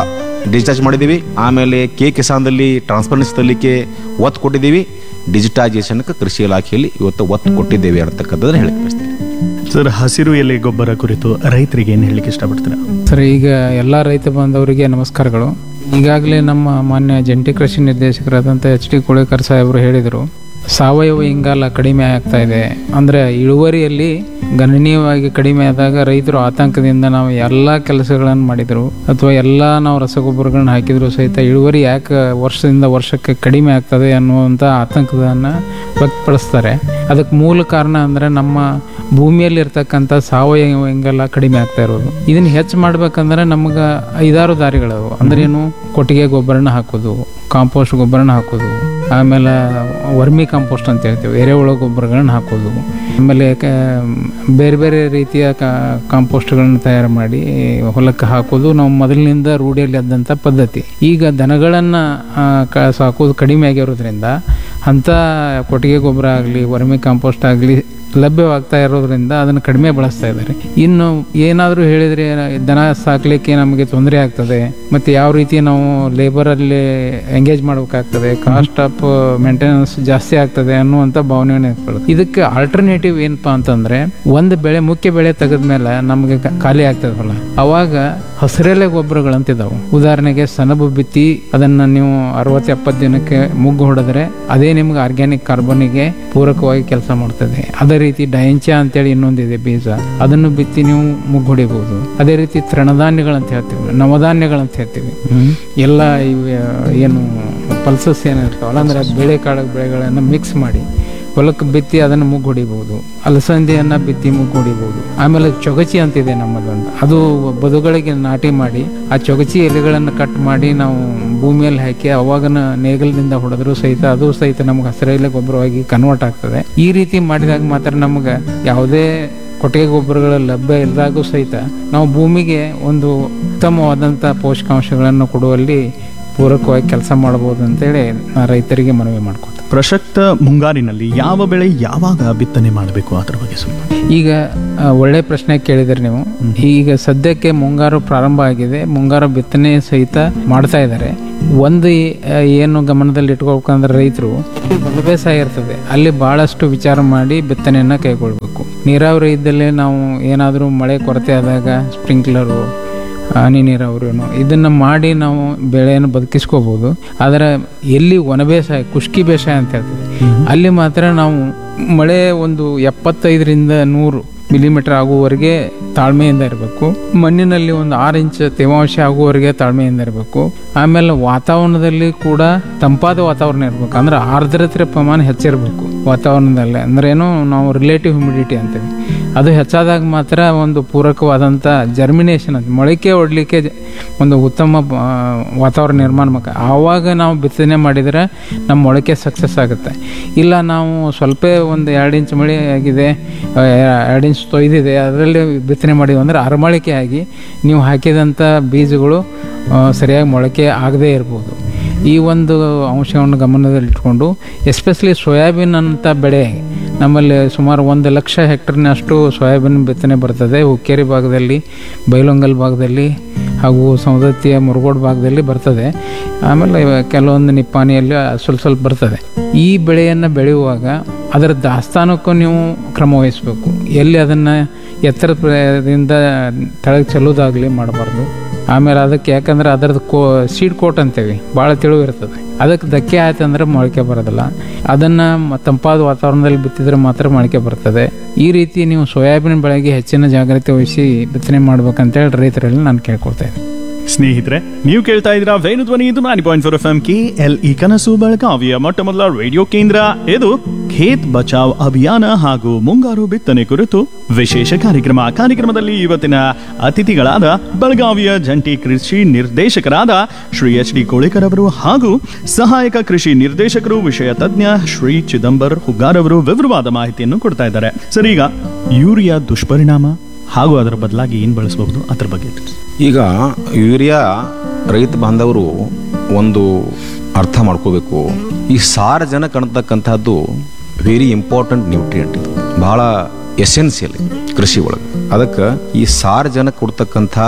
ಡಿಜಿಟೈಸ್ ಮಾಡಿದ್ದೀವಿ ಆಮೇಲೆ ಕೆ ಕಿಸಾನ್ದಲ್ಲಿ ಟ್ರಾನ್ಸ್ಪರೆನ್ಸಿ ತರಲಿಕ್ಕೆ ಒತ್ತು ಕೊಟ್ಟಿದ್ದೀವಿ ಡಿಜಿಟೈಸೇಷನ್ಗೆ ಕೃಷಿ ಇಲಾಖೆಯಲ್ಲಿ ಇವತ್ತು ಒತ್ತು ಕೊಟ್ಟಿದ್ದೇವೆ ಅಂತಕ್ಕಂಥದ್ದನ್ನು ಹೇಳಕ್ಕೆ ಬಯಸ್ತೀನಿ ಸರ್ ಹಸಿರು ಎಲೆ ಗೊಬ್ಬರ ಕುರಿತು ರೈತರಿಗೆ ಏನು ಹೇಳಲಿಕ್ಕೆ ಇಷ್ಟಪಡ್ತೀರಾ ಸರ್ ಈಗ ಎಲ್ಲ ರೈತ ಬಾಂಧವರಿಗೆ ನಮಸ್ಕಾರಗಳು ಈಗಾಗಲೇ ನಮ್ಮ ಮಾನ್ಯ ಜಂಟಿ ಕೃಷಿ ನಿರ್ದೇಶಕರಾದಂಥ ಎಚ್ ಡಿ ಕೋಳೇಕರ್ ಸಾಹೇಬರು ಹೇಳಿದರು ಸಾವಯವ ಇಂಗಾಲ ಕಡಿಮೆ ಆಗ್ತಾ ಇದೆ ಅಂದರೆ ಇಳುವರಿಯಲ್ಲಿ ಗಣನೀಯವಾಗಿ ಕಡಿಮೆ ಆದಾಗ ರೈತರು ಆತಂಕದಿಂದ ನಾವು ಎಲ್ಲ ಕೆಲಸಗಳನ್ನು ಮಾಡಿದರು ಅಥವಾ ಎಲ್ಲ ನಾವು ರಸಗೊಬ್ಬರಗಳನ್ನ ಹಾಕಿದ್ರು ಸಹಿತ ಇಳುವರಿ ಯಾಕೆ ವರ್ಷದಿಂದ ವರ್ಷಕ್ಕೆ ಕಡಿಮೆ ಆಗ್ತದೆ ಅನ್ನುವಂಥ ಆತಂಕವನ್ನು ವ್ಯಕ್ತಪಡಿಸ್ತಾರೆ ಅದಕ್ಕೆ ಮೂಲ ಕಾರಣ ಅಂದರೆ ನಮ್ಮ ಭೂಮಿಯಲ್ಲಿ ಇರ್ತಕ್ಕಂಥ ಸಾವಯವ ಇಂಗಾಲ ಕಡಿಮೆ ಆಗ್ತಾ ಇರೋದು ಇದನ್ನ ಹೆಚ್ಚು ಮಾಡ್ಬೇಕಂದ್ರೆ ನಮ್ಗೆ ಐದಾರು ದಾರಿಗಳವು ಅಂದ್ರೇನು ಕೊಟ್ಟಿಗೆ ಗೊಬ್ಬರನ ಹಾಕೋದು ಕಾಂಪೋಸ್ಟ್ ಗೊಬ್ಬರನ ಹಾಕೋದು ಆಮೇಲೆ ವರ್ಮಿ ಕಾಂಪೋಸ್ಟ್ ಅಂತ ಹೇಳ್ತೀವಿ ಎರೆಹುಳ ಗೊಬ್ಬರಗಳನ್ನ ಹಾಕೋದು ಆಮೇಲೆ ಕ- ಬೇರೆ ಬೇರೆ ರೀತಿಯ ಕಾಂಪೋಸ್ಟ್ಗಳನ್ನ ತಯಾರು ಮಾಡಿ ಹೊಲಕ್ಕೆ ಹಾಕೋದು ನಾವು ಮೊದಲಿನಿಂದ ರೂಢಿಯಲ್ಲಿ ಆದಂಥ ಪದ್ಧತಿ ಈಗ ದನಗಳನ್ನು ಕ ಸಾಕೋದು ಕಡಿಮೆ ಆಗಿರೋದ್ರಿಂದ ಅಂಥ ಕೊಟ್ಟಿಗೆ ಗೊಬ್ಬರ ಆಗಲಿ ವರ್ಮಿ ಕಾಂಪೋಸ್ಟ್ ಆಗಲಿ ಲಭ್ಯವಾಗ್ತಾ ಇರೋದ್ರಿಂದ ಅದನ್ನು ಕಡಿಮೆ ಬಳಸ್ತಾ ಇದ್ದಾರೆ ಇನ್ನು ಏನಾದರೂ ಹೇಳಿದರೆ ದನ ಸಾಕಲಿಕ್ಕೆ ನಮಗೆ ತೊಂದರೆ ಆಗ್ತದೆ ಮತ್ತು ಯಾವ ರೀತಿ ನಾವು ಲೇಬರಲ್ಲಿ ಎಂಗೇಜ್ ಮಾಡಬೇಕಾಗ್ತದೆ ಕಾಸ್ಟ್ ಆಫ್ ಮೇಂಟೆನೆನ್ಸ್ ಜಾಸ್ತಿ ಆಗ್ತದೆ ಅನ್ನುವಂಥ ಭಾವನೆಯನ್ನು ಇಟ್ಕೊಳ್ಳೋದು ಇದಕ್ಕೆ ಆಲ್ಟರ್ನೇಟಿವ್ ಏನಪ್ಪಾ ಅಂತಂದ್ರೆ ಒಂದು ಬೆಳೆ ಮುಖ್ಯ ಬೆಳೆ ತೆಗೆದ್ಮೇಲೆ ನಮಗೆ ಕ- ಖಾಲಿ ಆಗ್ತದೆ ಹೊಲ ಅವಾಗ ಹಸಿರೆಲೆ ಗೊಬ್ಬರಗಳಂತಿದಾವೆ ಉದಾಹರಣೆಗೆ ಸೆಣಬು ಬಿತ್ತಿ ಅದನ್ನ ನೀವು ಅರವತ್ತು ಎಪ್ಪತ್ತು ದಿನಕ್ಕೆ ಮುಗ್ಗು ಹೊಡೆದ್ರೆ ಅದೇ ನಿಮ್ಗೆ ಆರ್ಗ್ಯಾನಿಕ್ ಕಾರ್ಬನ್ಗೆ ಪೂರಕವಾಗಿ ಕೆಲಸ ಮಾಡ್ತದೆ ಅದೇ ರೀತಿ ಡಯಂಚ ಅಂತೇಳಿ ಇನ್ನೊಂದಿದೆ ಬೀಜ ಅದನ್ನು ಬಿತ್ತಿ ನೀವು ಮುಗ್ಗು ಹೊಡಿಬಹುದು ಅದೇ ರೀತಿ ತೃಣಧಾನ್ಯಗಳಂತ ಹೇಳ್ತೀವಿ ನವಧಾನ್ಯಗಳಂತ ಹೇಳ್ತೀವಿ ಎಲ್ಲ ಇವೆ ಏನು ಪಲ್ಸಸ್ ಏನಿರ್ತಾವಲ್ಲ ಅಂದ್ರೆ ಬೇಳೆ ಕಾಳು ಬೆಳೆಗಳನ್ನು ಮಿಕ್ಸ್ ಮಾಡಿ ಹೊಲಕ್ಕೆ ಬಿತ್ತಿ ಅದನ್ನು ಮುಗ್ಗು ಹೊಡಿಬಹುದು ಅಲಸಂದೆಯನ್ನ ಬಿತ್ತಿ ಮುಗ್ಗು ಹೊಡಿಬಹುದು ಆಮೇಲೆ ಚೊಗಚಿ ಅಂತಿದೆ ನಮ್ಮದೊಂದು ಅದು ಬದುಗಳಿಗೆ ನಾಟಿ ಮಾಡಿ ಆ ಚೊಗಚಿ ಎಲೆಗಳನ್ನು ಕಟ್ ಮಾಡಿ ನಾವು ಭೂಮಿಯಲ್ಲಿ ಹಾಕಿ ಅವಾಗನ ನೇಗಲದಿಂದ ಹೊಡೆದ್ರು ಸಹಿತ ಅದು ಸಹಿತ ನಮ್ಗೆ ಹಸಿರೆಲೆ ಗೊಬ್ಬರವಾಗಿ ಕನ್ವರ್ಟ್ ಆಗ್ತದೆ ಈ ರೀತಿ ಮಾಡಿದಾಗ ಮಾತ್ರ ನಮ್ಗೆ ಯಾವುದೇ ಕೊಟ್ಟಿಗೆ ಗೊಬ್ಬರಗಳ ಲಭ್ಯ ಇಲ್ಲದಾಗೂ ಸಹಿತ ನಾವು ಭೂಮಿಗೆ ಒಂದು ಉತ್ತಮವಾದಂಥ ಪೋಷಕಾಂಶಗಳನ್ನು ಕೊಡುವಲ್ಲಿ ಪೂರಕವಾಗಿ ಕೆಲಸ ಮಾಡಬಹುದು ಅಂತೇಳಿ ನಾ ರೈತರಿಗೆ ಮನವಿ ಮಾಡ್ಕೊತೀನಿ ಪ್ರಸಕ್ತ ಮುಂಗಾರಿನಲ್ಲಿ ಯಾವ ಬೆಳೆ ಯಾವಾಗ ಬಿತ್ತನೆ ಮಾಡಬೇಕು ಅದರ ಬಗ್ಗೆ ಸ್ವಲ್ಪ ಈಗ ಆ, ಒಳ್ಳೆ ಪ್ರಶ್ನೆ ಕೇಳಿದ್ರಿ ನೀವು ಈಗ ಸದ್ಯಕ್ಕೆ ಮುಂಗಾರು ಪ್ರಾರಂಭ ಆಗಿದೆ ಮುಂಗಾರು ಬಿತ್ತನೆ ಸಹಿತ ಮಾಡ್ತಾ ಇದ್ದಾರೆ ಒಂದು ಆ, ಏನು ಗಮನದಲ್ಲಿ ಇಟ್ಕೋಬೇಕಂದ್ರೆ ರೈತರು ಬಲು ಬೇಸಾಯ ಇರ್ತದೆ ಅಲ್ಲಿ ಬಹಳಷ್ಟು ವಿಚಾರ ಮಾಡಿ ಬಿತ್ತನೆಯನ್ನ ಕೈಗೊಳ್ಬೇಕು ನೀರಾವರಿ ಇದ್ದಲ್ಲಿ ನಾವು ಏನಾದರೂ ಮಳೆ ಕೊರತೆ ಆದಾಗ ಸ್ಪ್ರಿಂಕ್ಲರು ಹನಿ ನೀರಾವರಿನು ಇದನ್ನ ಮಾಡಿ ನಾವು ಬೆಳೆಯನ್ನು ಬದುಕಿಸ್ಕೋಬಹುದು ಆದರೆ ಎಲ್ಲಿ ಒಣ ಬೇಸಾಯ ಕುಷ್ಕಿ ಬೇಸಾಯ ಅಂತ ಹೇಳ್ತೀವಿ ಅಲ್ಲಿ ಮಾತ್ರ ನಾವು ಮಳೆ ಒಂದು ಎಪ್ಪತ್ತೈದರಿಂದ ನೂರು ಮಿಲಿಮೀಟರ್ ಆಗುವವರೆಗೆ ತಾಳ್ಮೆಯಿಂದ ಇರಬೇಕು ಮಣ್ಣಿನಲ್ಲಿ ಒಂದು ಆರು ಇಂಚ್ ತೇವಾಂಶ ಆಗುವವರೆಗೆ ತಾಳ್ಮೆಯಿಂದ ಇರಬೇಕು ಆಮೇಲೆ ವಾತಾವರಣದಲ್ಲಿ ಕೂಡ ತಂಪಾದ ವಾತಾವರಣ ಇರಬೇಕು ಅಂದ್ರೆ ಆರ್ದ್ರತೆ ಪ್ರಮಾಣ ಹೆಚ್ಚಿರಬೇಕು ವಾತಾವರಣದಲ್ಲಿ ಅಂದ್ರೆ ಏನು ನಾವು ರಿಲೇಟಿವ್ ಹ್ಯುಮಿಡಿಟಿ ಅಂತೀವಿ ಅದು ಹೆಚ್ಚಾದಾಗ ಮಾತ್ರ ಒಂದು ಪೂರಕವಾದಂಥ ಜರ್ಮಿನೇಷನ್ ಅಂತ ಮೊಳಕೆ ಹೊಡ್ಲಿಕ್ಕೆ ಜ- ಒಂದು ಉತ್ತಮ ಆ, ವಾತಾವರಣ ನಿರ್ಮಾಣ ಮಕ ಆವಾಗ ನಾವು ಬಿತ್ತನೆ ಮಾಡಿದರೆ ನಮ್ಮ ಮೊಳಕೆ ಸಕ್ಸಸ್ ಆಗುತ್ತೆ ಇಲ್ಲ ನಾವು ಸ್ವಲ್ಪ ಒಂದು ಎರಡು ಇಂಚ್ ಮಳೆ ಆಗಿದೆ ಆ, ಎರಡು ಇಂಚ್ ತೊಯ್ದಿದೆ ಅದರಲ್ಲಿ ಬಿತ್ತನೆ ಮಾಡಿದ್ವಿ ಅಂದರೆ ಅರಮಳಿಕೆ ಆಗಿ ನೀವು ಹಾಕಿದಂಥ ಬೀಜಗಳು ಆ, ಸರಿಯಾಗಿ ಮೊಳಕೆ ಆಗದೇ ಇರ್ಬೋದು ಈ ಒಂದು ಅಂಶವನ್ನು ಗಮನದಲ್ಲಿಟ್ಕೊಂಡು ಎಸ್ಪೆಷಲಿ ಸೋಯಾಬೀನ್ ಅಂತ ಬೆಳೆ ನಮ್ಮಲ್ಲಿ ಸುಮಾರು ಒಂದು ಲಕ್ಷ ಹೆಕ್ಟರ್ನಷ್ಟು ಸೋಯಾಬೀನ್ ಬಿತ್ತನೆ ಬರ್ತದೆ ಹುಕ್ಕೇರಿ ಭಾಗದಲ್ಲಿ ಬೈಲೊಂಗಲ್ ಭಾಗದಲ್ಲಿ ಹಾಗೂ ಸೌದತ್ತಿಯ ಮುರುಗೋಡು ಭಾಗದಲ್ಲಿ ಬರ್ತದೆ ಆಮೇಲೆ ಕೆಲವೊಂದು ನಿಪ್ಪಾಣಿಯಲ್ಲಿ ಸ್ವಲ್ಪ ಸ್ವಲ್ಪ ಬರ್ತದೆ ಈ ಬೆಳೆಯನ್ನು ಬೆಳೆಯುವಾಗ ಅದರ ದಾಸ್ತಾನಕ್ಕೂ ನೀವು ಕ್ರಮ ವಹಿಸಬೇಕು ಎಲ್ಲಿ ಅದನ್ನು ಎತ್ತರದಿಂದ ತೆಳಗೆ ಚೆಲ್ಲೋದಾಗಲಿ ಮಾಡಬಾರ್ದು ಆಮೇಲೆ ಅದಕ್ಕೆ ಯಾಕಂದ್ರೆ ಅದರದ್ದು ಕೋ ಸೀಡ್ ಕೋಟ್ ಅಂತೇವಿ ಭಾಳ ತಿಳಿವು ಇರ್ತದೆ ಅದಕ್ಕೆ ಧಕ್ಕೆ ಆಯ್ತು ಅಂದ್ರೆ ಮೊಳಕೆ ಬರೋದಿಲ್ಲ ಅದನ್ನು ಮ- ತಂಪಾದ ವಾತಾವರಣದಲ್ಲಿ ಬಿತ್ತಿದ್ರೆ ಮಾತ್ರ ಮೊಳಕೆ ಬರ್ತದೆ ಈ ರೀತಿ ನೀವು ಸೋಯಾಬೀನ್ ಬೆಳೆಗೆ ಹೆಚ್ಚಿನ ಜಾಗ್ರತೆ ವಹಿಸಿ ಬಿತ್ತನೆ ಮಾಡ್ಬೇಕಂತೇಳಿ ರೈತರಲ್ಲಿ ನಾನು ಕೇಳ್ಕೊಳ್ತಾ ಇದ್ದೀನಿ ಸ್ನೇಹಿತರೆ ನೀವು ಕೇಳ್ತಾ ಇದ್ದೀರಾ ವೇಣು ಧ್ವನಿ ಇದು ninety point four F M K L E ಕನಸು ಬೆಳಗಾವಿಯ ಮೊಟ್ಟ ಮೊದಲ ರೇಡಿಯೋ ಕೇಂದ್ರ ಇದು ಖೇತ್ ಬಚಾವ್ ಅಭಿಯಾನ ಹಾಗೂ ಮುಂಗಾರು ಬಿತ್ತನೆ ಕುರಿತು ವಿಶೇಷ ಕಾರ್ಯಕ್ರಮ ಕಾರ್ಯಕ್ರಮದಲ್ಲಿ ಇವತ್ತಿನ ಅತಿಥಿಗಳಾದ ಬೆಳಗಾವಿಯ ಜಂಟಿ ಕೃಷಿ ನಿರ್ದೇಶಕರಾದ ಶ್ರೀ ಎಚ್ ಡಿ ಕೋಳಿಕರ್ ಅವರು ಹಾಗೂ ಸಹಾಯಕ ಕೃಷಿ ನಿರ್ದೇಶಕರು ವಿಷಯ ತಜ್ಞ ಶ್ರೀ ಚಿದಂಬರ್ ಹುಗ್ಗಾರ್ ಅವರು ವಿವರವಾದ ಮಾಹಿತಿಯನ್ನು ಕೊಡ್ತಾ ಇದ್ದಾರೆ ಸರ್ ಈಗ ಯೂರಿಯಾ ದುಷ್ಪರಿಣಾಮ ಹಾಗೂ ಅದರ ಬದಲಾಗಿ ಏನ್ ಬಳಸಬಹುದು ಅದರ ಬಗ್ಗೆ ತಿಳಿಸಿ. ಈಗ ಯೂರಿಯಾ ರೈತ ಬಾಂಧವರು ಒಂದು ಅರ್ಥ ಮಾಡ್ಕೋಬೇಕು ಈ ಸಾರಜನಕ ಅನ್ನತಕ್ಕಂಥದ್ದು ವೆರಿ ಇಂಪಾರ್ಟೆಂಟ್ ನ್ಯೂಟ್ರಿಯೆಂಟ್ ಬಹಳ ಎಸೆನ್ಸಿಯಲ್ ಕೃಷಿ ಒಳಗೆ ಅದಕ್ಕೆ ಈ ಸಾರಜನಕ ಕೊಡ್ತಕ್ಕಂಥ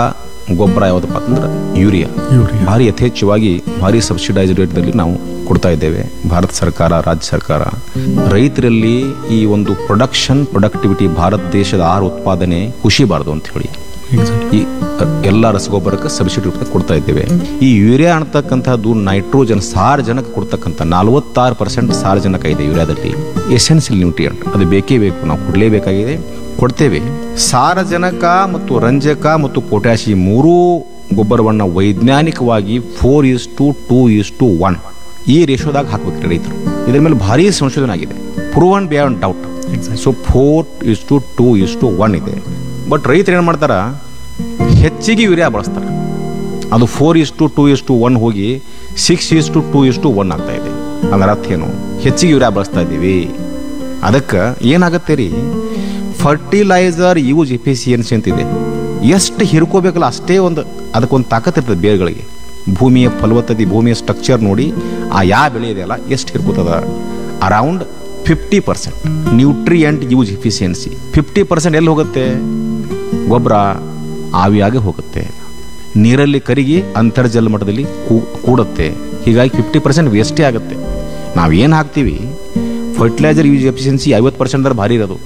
ಗೊಬ್ಬರ ಯಾವುದಪ್ಪ ಅಂತಂದ್ರೆ ಯೂರಿಯಾ ಭಾರಿ ಯಥೇಚ್ಛವಾಗಿ ಭಾರಿ ಸಬ್ಸಿಡೈಸ್ ರೇಟ್ದಲ್ಲಿ ನಾವು ಕೊಡ್ತಾ ಇದ್ದೇವೆ ಭಾರತ ಸರ್ಕಾರ ರಾಜ್ಯ ಸರ್ಕಾರ ರೈತರಲ್ಲಿ ಈ ಒಂದು ಪ್ರೊಡಕ್ಷನ್ ಪ್ರೊಡಕ್ಟಿವಿಟಿ ಭಾರತ ದೇಶದ ಆಹಾರ ಉತ್ಪಾದನೆ ಕುಸಿಬಾರದು ಅಂತ ಹೇಳಿ ಈ ಎಲ್ಲ ರಸಗೊಬ್ಬರಕ್ಕೆ ಸಬ್ಸಿಡಿ ರೂಪದಲ್ಲಿ ಕೊಡ್ತಾ ಇದ್ದೇವೆ ಈ ಯೂರಿಯಾ ಅನ್ನತಕ್ಕಂಥದ್ದು ನೈಟ್ರೋಜನ್ ಸಾರಜನಕ ಕೊಡ್ತಕ್ಕಂಥ ನಲವತ್ತಾರು ಪರ್ಸೆಂಟ್ ಸಾರಜನಕ ಇದೆ ಯೂರಿಯಾದಲ್ಲಿ ಎಸೆನ್ಷಿಯಲ್ ನ್ಯೂಟ್ರಿಯಂಟ್ ಅದು ಬೇಕೇ ಬೇಕು ನಾವು ಕೊಡಲೇಬೇಕಾಗಿದೆ ಕೊಡ್ತೇವೆ ಸಾರಜನಕ ಮತ್ತು ರಂಜಕ ಮತ್ತು ಪೊಟ್ಯಾಶಿ ಮೂರೂ ಗೊಬ್ಬರವನ್ನು ವೈಜ್ಞಾನಿಕವಾಗಿ four is to two is to one ಈ ರೇಷೋದಾಗ ಹಾಕ್ಬೇಕು ರೈತರು ಇದ್ರ ಮೇಲೆ ಭಾರಿ ಸಂಶೋಧನೆ ಆಗಿದೆ proven beyond doubt so four is to two is to one ಇದೆ ಬಟ್ ರೈತರು ಏನು ಮಾಡ್ತಾರ ಹೆಚ್ಚಿಗೆ ಯೂರಿಯಾ ಬಳಸ್ತಾರೆ ಅದು four is to two is to one ಹೋಗಿ six is to two is to one ಆಗ್ತಾ ಇದೆ ಅದರ ಅರ್ಥ ಏನು ಹೆಚ್ಚಿಗೆ ಯೂರಿಯಾ ಬಳಸ್ತಾ ಇದ್ದೀವಿ ಅದಕ್ಕೆ ಏನಾಗುತ್ತೆ ರೀ ಫರ್ಟಿಲೈಸರ್ ಯೂಸ್ ಎಫಿಸಿಯನ್ಸಿ ಅಂತಿದೆ ಎಷ್ಟು ಹಿರ್ಕೋಬೇಕಲ್ಲ ಅಷ್ಟೇ ಒಂದು ಅದಕ್ಕೊಂದು ತಾಕತ್ ಇರ್ತದೆ ಬೇರುಗಳಿಗೆ ಭೂಮಿಯ ಫಲವತ್ತತೆ ಭೂಮಿಯ ಸ್ಟ್ರಕ್ಚರ್ ನೋಡಿ ಆ ಯಾವ ಬೆಳೆ ಇದೆಯಲ್ಲ ಎಷ್ಟು ಹಿರ್ಕೋತದ around fifty percent nutrient use efficiency fifty percent ಎಲ್ಲಿ ಹೋಗುತ್ತೆ ಗೊಬ್ಬರ ಆವಿಯಾಗಿ ಹೋಗುತ್ತೆ ನೀರಲ್ಲಿ ಕರಗಿ ಅಂತರ್ಜಲ ಮಟ್ಟದಲ್ಲಿ ಕೂ- ಕೂಡುತ್ತೆ ಹೀಗಾಗಿ ಫಿಫ್ಟಿ ಪರ್ಸೆಂಟ್ ವೇಸ್ಟೇ ಆಗುತ್ತೆ ನಾವೇನು ಹಾಕ್ತೀವಿ ಫರ್ಟಿಲೈಸರ್ ಯೂಸ್ ಎಫಿಷಿಯನ್ಸಿ ಐವತ್ತು ಪರ್ಸೆಂಟ್ ಅಂದ್ರೆ ಭಾರಿ ಇರೋದು